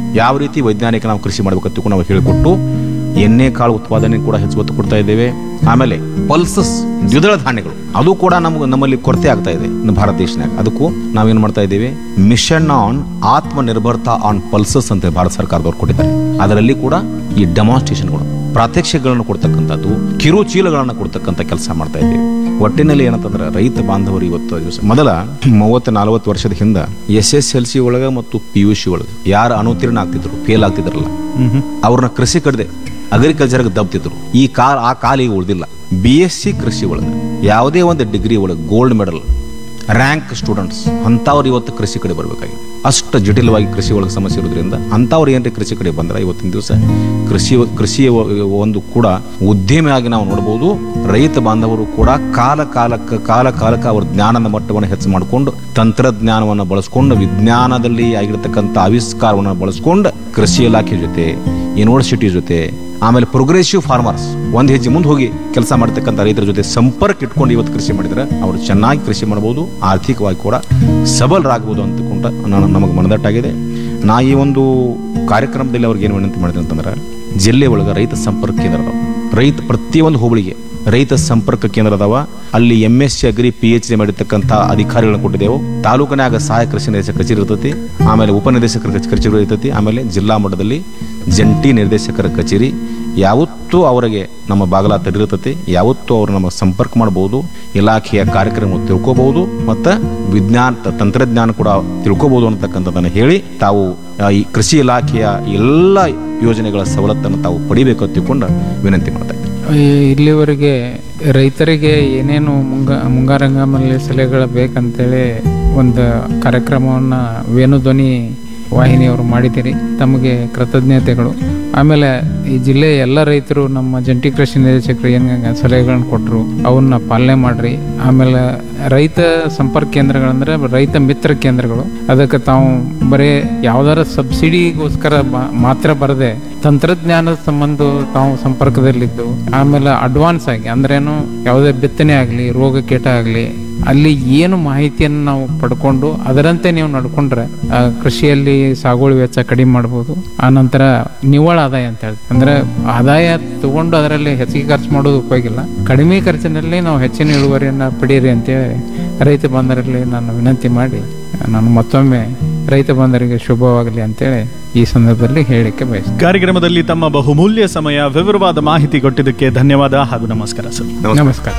ಯಾವ ರೀತಿ ವೈಜ್ಞಾನಿಕ ನಾವು ಕೃಷಿ ಮಾಡಬೇಕಂತ ತಿಳ್ಕೊಂಡು ನಾವು ಹೇಳಿಕೊಟ್ಟು ಎಣ್ಣೆ ಕಾಳು ಉತ್ಪಾದನೆ ಕೂಡ ಹೆಚ್ಚು ಒತ್ತು ಕೊಡ್ತಾ ಇದ್ದೇವೆ ಆಮೇಲೆ ಪಲ್ಸಸ್ ದ್ವಿದಳ ಧಾನ್ಯಗಳು ಅದು ಕೂಡ ನಮ್ಗೆ ನಮ್ಮಲ್ಲಿ ಕೊರತೆ ಆಗ್ತಾ ಇದೆ ನಮ್ಮ ಭಾರತ ದೇಶನಾಗ ಅದಕ್ಕೂ ನಾವೇನು ಮಾಡ್ತಾ ಇದ್ದೇವೆ mission on Atmanirbharta on pulses ಅಂತ ಭಾರತ ಸರ್ಕಾರದವ್ರು ಕೊಟ್ಟಿದ್ದಾರೆ ಅದರಲ್ಲಿ ಕೂಡ ಈ ಡೆಮಾನ್ಸ್ಟ್ರೇಷನ್ಗಳು ಪ್ರಾತ್ಯಕ್ಷಿಕೆಗಳನ್ನು ಕೊಡ್ತಕ್ಕಂಥದ್ದು ಕಿರು ಚೀಲಗಳನ್ನು ಕೊಡ್ತಕ್ಕಂಥ ಕೆಲಸ ಮಾಡ್ತಾ ಇದ್ದೇವೆ ಒಟ್ಟಿನಲ್ಲಿ ಏನಂತಂದ್ರೆ ರೈತ ಬಾಂಧವರು ಇವತ್ತು ದಿವಸ ಮೊದಲ ಮೂವತ್ತು ನಲವತ್ತು ವರ್ಷದ ಹಿಂದೆ ಎಸ್ ಎಸ್ ಎಲ್ ಸಿ ಒಳಗೆ ಮತ್ತು ಪಿ ಯು ಸಿ ಒಳಗೆ ಯಾರು ಅನುತ್ತೀರ್ಣ ಆಗ್ತಿದ್ರು ಫೇಲ್ ಆಗ್ತಿದ್ರಲ್ಲ ಅವ್ರನ್ನ ಕೃಷಿ ಕಡ್ದೆ ಅಗ್ರಿಕಲ್ಚರ್ಗೆ ದಬ್ತಿದ್ರು ಈ ಕಾಲ ಆ ಕಾಲ ಈಗ ಉಳಿದಿಲ್ಲ ಬಿ ಎಸ್ ಸಿ ಕೃಷಿ ಒಳಗೆ ಯಾವುದೇ ಒಂದು ಡಿಗ್ರಿ ಒಳಗೆ ಗೋಲ್ಡ್ ಮೆಡಲ್ ರ್ಯಾಂಕ್ ಸ್ಟೂಡೆಂಟ್ಸ್ ಅಂಥವ್ರು ಇವತ್ತು ಕೃಷಿ ಕಡೆ ಬರಬೇಕಾಗಿದೆ ಅಷ್ಟು ಜಟಿಲವಾಗಿ ಕೃಷಿ ಒಳಗೆ ಸಮಸ್ಯೆ ಇರೋದ್ರಿಂದ ಅಂಥವ್ರು ಏನ್ರಿ ಕೃಷಿ ಕಡೆ ಬಂದ್ರೆ ಇವತ್ತಿನ ದಿವಸ ಕೃಷಿ ಕೃಷಿಯ ಒಂದು ಕೂಡ ಉದ್ಯಮಿಯಾಗಿ ನಾವು ನೋಡಬಹುದು ರೈತ ಬಾಂಧವರು ಕೂಡ ಕಾಲ ಕಾಲಕ್ಕೆ ಕಾಲ ಕಾಲಕ್ಕೆ ಅವ್ರ ಜ್ಞಾನದ ಮಟ್ಟವನ್ನು ಹೆಚ್ಚು ಮಾಡಿಕೊಂಡು ತಂತ್ರಜ್ಞಾನವನ್ನು ಬಳಸ್ಕೊಂಡು ವಿಜ್ಞಾನದಲ್ಲಿ ಆಗಿರತಕ್ಕಂಥ ಆವಿಷ್ಕಾರವನ್ನು ಬಳಸ್ಕೊಂಡು ಕೃಷಿ ಇಲಾಖೆ ಜೊತೆ ಯೂನಿವರ್ಸಿಟಿ ಜೊತೆ ಆಮೇಲೆ ಪ್ರೋಗ್ರೆಸಿವ್ ಫಾರ್ಮರ್ಸ್ ಒಂದು ಹೆಜ್ಜೆ ಮುಂದೆ ಹೋಗಿ ಕೆಲಸ ಮಾಡ್ತಕ್ಕಂಥ ರೈತರ ಜೊತೆ ಸಂಪರ್ಕ ಇಟ್ಕೊಂಡು ಇವತ್ತು ಕೃಷಿ ಮಾಡಿದ್ರೆ ಅವರು ಚೆನ್ನಾಗಿ ಕೃಷಿ ಮಾಡ್ಬೋದು ಆರ್ಥಿಕವಾಗಿ ಕೂಡ ಸಬಲರಾಗ್ಬೋದು ಅಂತಕೊಂಡ ನಾನು ನಮಗೆ ಮನದಟ್ಟಾಗಿದೆ ನಾ ಈ ಒಂದು ಕಾರ್ಯಕ್ರಮದಲ್ಲಿ ಅವ್ರಿಗೆ ಏನು ವಿನಂತಿ ಮಾಡಿದೆ ಅಂತಂದ್ರೆ ಜಿಲ್ಲೆ ಒಳಗೆ ರೈತ ಸಂಪರ್ಕ ಕೇಂದ್ರ ಅದಾವ ರೈತ ಪ್ರತಿಯೊಂದು ಹೋಬಳಿಗೆ ರೈತ ಸಂಪರ್ಕ ಕೇಂದ್ರ ಅದಾವ ಅಲ್ಲಿ M S C agri P H D ಮಾಡಿರ್ತಕ್ಕಂಥ ಅಧಿಕಾರಿಗಳನ್ನ ಕೊಟ್ಟಿದ್ದೆವು ತಾಲೂಕಿನಾಗ ಸಹಾಯಕ ಕೃಷಿ ನಿರ್ದೇಶಕ ಕಚೇರಿ ಇರ್ತೈತಿ ಆಮೇಲೆ ಉಪನಿರ್ದೇಶಕರ ಕಚ್- ಕಚೇರಿ ಇರ್ತೈತಿ ಆಮೇಲೆ ಜಿಲ್ಲಾ ಮಟ್ಟದಲ್ಲಿ ಜಂಟಿ ನಿರ್ದೇಶಕರ ಕಚೇರಿ ಯಾವತ್ತೂ ಅವರಿಗೆ ನಮ್ಮ ಬಾಗಲ ತೆರೆದಿರ್ತೈತಿ ಯಾವತ್ತೂ ಅವ್ರು ನಮ್ಮ ಸಂಪರ್ಕ ಮಾಡಬಹುದು ಇಲಾಖೆಯ ಕಾರ್ಯಕ್ರಮ ತಿಳ್ಕೋಬಹುದು ಮತ್ತು ವಿಜ್ಞಾನ ತ- ತಂತ್ರಜ್ಞಾನ ಕೂಡ ತಿಳ್ಕೋಬಹುದು ಅಂತಕ್ಕಂಥದ್ದನ್ನು ಹೇಳಿ ತಾವು ಆ, ಈ ಕೃಷಿ ಇಲಾಖೆಯ ಎಲ್ಲ ಯೋಜನೆಗಳ ಸವಲತ್ತನ್ನು ತಾವು ಪಡಿಬೇಕು ಅಂತ ತಿಳ್ಕೊಂಡು ವಿನಂತಿ ಮಾಡ್ತಾ ಇದ್ದೀನಿ ಈ- ಇಲ್ಲಿವರೆಗೆ ರೈತರಿಗೆ ಏನೇನು ಮುಂಗ ಮುಂಗಾರಂಗಮಲ್ಲಿ ಸಲಹೆಗಳು ಬೇಕಂತೇಳಿ ಒಂದು ಕಾರ್ಯಕ್ರಮವನ್ನು ವೇಣುಧ್ವನಿ ವಾಹಿನಿಯವರು ಮಾಡಿದ್ದೀರಿ ತಮಗೆ ಕೃತಜ್ಞತೆಗಳು ಆಮೇಲೆ ಈ ಜಿಲ್ಲೆಯ ಎಲ್ಲ ರೈತರು ನಮ್ಮ ಜಂಟಿ ಕೃಷಿ ನಿರ್ದೇಶಕರು ಏನು ಸಲಹೆಗಳನ್ನ ಕೊಟ್ಟರು ಅವನ್ನ ಪಾಲನೆ ಮಾಡ್ರಿ ಆಮೇಲೆ ರೈತ ಸಂಪರ್ಕ ಕೇಂದ್ರಗಳಂದ್ರೆ ರೈತ ಮಿತ್ರ ಕೇಂದ್ರಗಳು ಅದಕ್ಕೆ ತಾವು ಬರೀ ಯಾವ್ದಾರ ಸಬ್ಸಿಡಿಗೋಸ್ಕರ ಮಾ- ಮಾತ್ರ ಬರದೆ ತಂತ್ರಜ್ಞಾನದ ಸಂಬಂಧ ತಾವು ಸಂಪರ್ಕದಲ್ಲಿದ್ದು ಆಮೇಲೆ ಅಡ್ವಾನ್ಸ್ ಆಗಿ ಅಂದ್ರೇನು ಯಾವುದೇ ಬಿತ್ತನೆ ಆಗಲಿ ರೋಗ ಕೀಟ ಆಗಲಿ ಅಲ್ಲಿ ಏನು ಮಾಹಿತಿಯನ್ನು ನಾವು ಪಡ್ಕೊಂಡು ಅದರಂತೆ ನೀವು ನಡ್ಕೊಂಡ್ರೆ ಆ, ಕೃಷಿಯಲ್ಲಿ ಸಾಗುವಳಿ ವೆಚ್ಚ ಕಡಿಮೆ ಮಾಡ್ಬೋದು ಆ ನಂತರ ನಿವ್ವಳ ಆದಾಯ ಅಂತ ಹೇಳ್ತೀವಿ ಅಂದ್ರೆ ಆದಾಯ ತಗೊಂಡು ಅದರಲ್ಲಿ ಹೆಚ್ಚಿಗೆ ಖರ್ಚು ಮಾಡೋದು ಉಪಯೋಗಿಲ್ಲ ಕಡಿಮೆ ಖರ್ಚಿನಲ್ಲಿ ನಾವು ಹೆಚ್ಚಿನ ಇಳುವರಿಯನ್ನು ಪಡೀರಿ ಅಂತೇಳಿ ರೈತ ಬಂಧರಲ್ಲಿ ನಾನು ವಿನಂತಿ ಮಾಡಿ ನಾನು ಮತ್ತೊಮ್ಮೆ ರೈತ ಬಂಧರಿಗೆ ಶುಭವಾಗಲಿ ಅಂತೇಳಿ ಈ ಸಂದರ್ಭದಲ್ಲಿ ಹೇಳಿಕೆ ಬಯಸ್ತೀನಿ ಕಾರ್ಯಕ್ರಮದಲ್ಲಿ ತಮ್ಮ ಬಹುಮೂಲ್ಯ ಸಮಯ ವಿವರವಾದ ಮಾಹಿತಿ ಕೊಟ್ಟಿದ್ದಕ್ಕೆ ಧನ್ಯವಾದ ಹಾಗೂ ನಮಸ್ಕಾರ ಸರ್ ನಮಸ್ಕಾರ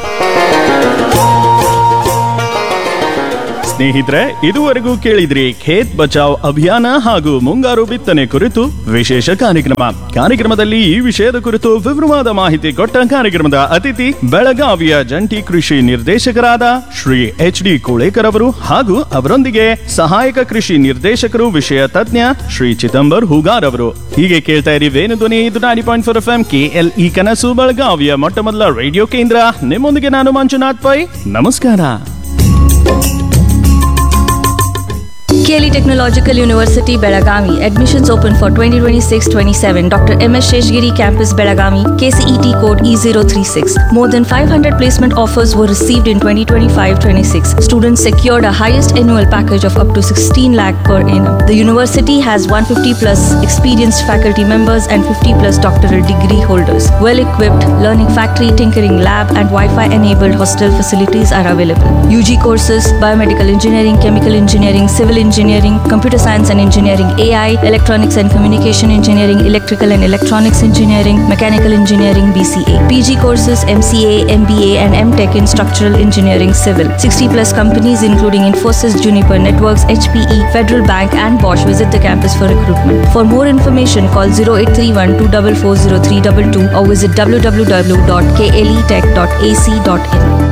ಸ್ನೇಹಿತರೆ ಇದುವರೆಗೂ ಕೇಳಿದ್ರಿ ಖೇತ್ ಬಚಾವ್ ಅಭಿಯಾನ ಹಾಗೂ ಮುಂಗಾರು ಬಿತ್ತನೆ ಕುರಿತು ವಿಶೇಷ ಕಾರ್ಯಕ್ರಮ ಕಾರ್ಯಕ್ರಮದಲ್ಲಿ ಈ ವಿಷಯದ ಕುರಿತು ವಿವರವಾದ ಮಾಹಿತಿ ಕೊಟ್ಟ ಕಾರ್ಯಕ್ರಮದ ಅತಿಥಿ ಬೆಳಗಾವಿಯ ಜಂಟಿ ಕೃಷಿ ನಿರ್ದೇಶಕರಾದ ಶ್ರೀ ಎಚ್ ಡಿ ಕೋಳೇಕರ್ ಅವರು ಹಾಗೂ ಅವರೊಂದಿಗೆ ಸಹಾಯಕ ಕೃಷಿ ನಿರ್ದೇಶಕರು ವಿಷಯ ತಜ್ಞ ಶ್ರೀ ಚಿದಂಬರ್ ಹೂಗಾರ್ ಅವರು ಹೀಗೆ ಕೇಳ್ತಾ ಇರಿ ವೇಣುಧ್ವನಿ ಇದು ninety point four F M K L E ಕನಸು ಬೆಳಗಾವಿಯ ಮೊಟ್ಟ ಮೊದಲ ರೇಡಿಯೋ ಕೇಂದ್ರ ನಿಮ್ಮೊಂದಿಗೆ ನಾನು ಮಂಜುನಾಥ್ ಪೈ ನಮಸ್ಕಾರ KLE Technological University Belagavi. Admissions open for 2026-27. Dr. M.S. Sheshgiri Campus Belagavi. KCET code E036. More than 500 placement offers were received in 2025-26. Students secured a highest annual package of up to 16 lakh per annum. The university has 150 plus experienced faculty members and 50 plus doctoral degree holders. Well equipped learning factory, tinkering lab, and Wi-Fi enabled hostel facilities are available. UG courses, biomedical engineering, chemical engineering, civil engineering, computer science and engineering, AI, electronics and communication engineering, electrical and electronics engineering, mechanical engineering, BCA. PG courses, MCA, MBA, and MTech in structural engineering, civil. 60 plus companies including Infosys, Juniper Networks, HPE, Federal Bank, and Bosch visit the campus for recruitment. For more information, call 0831 244 0322 or visit www.kletech.ac.in.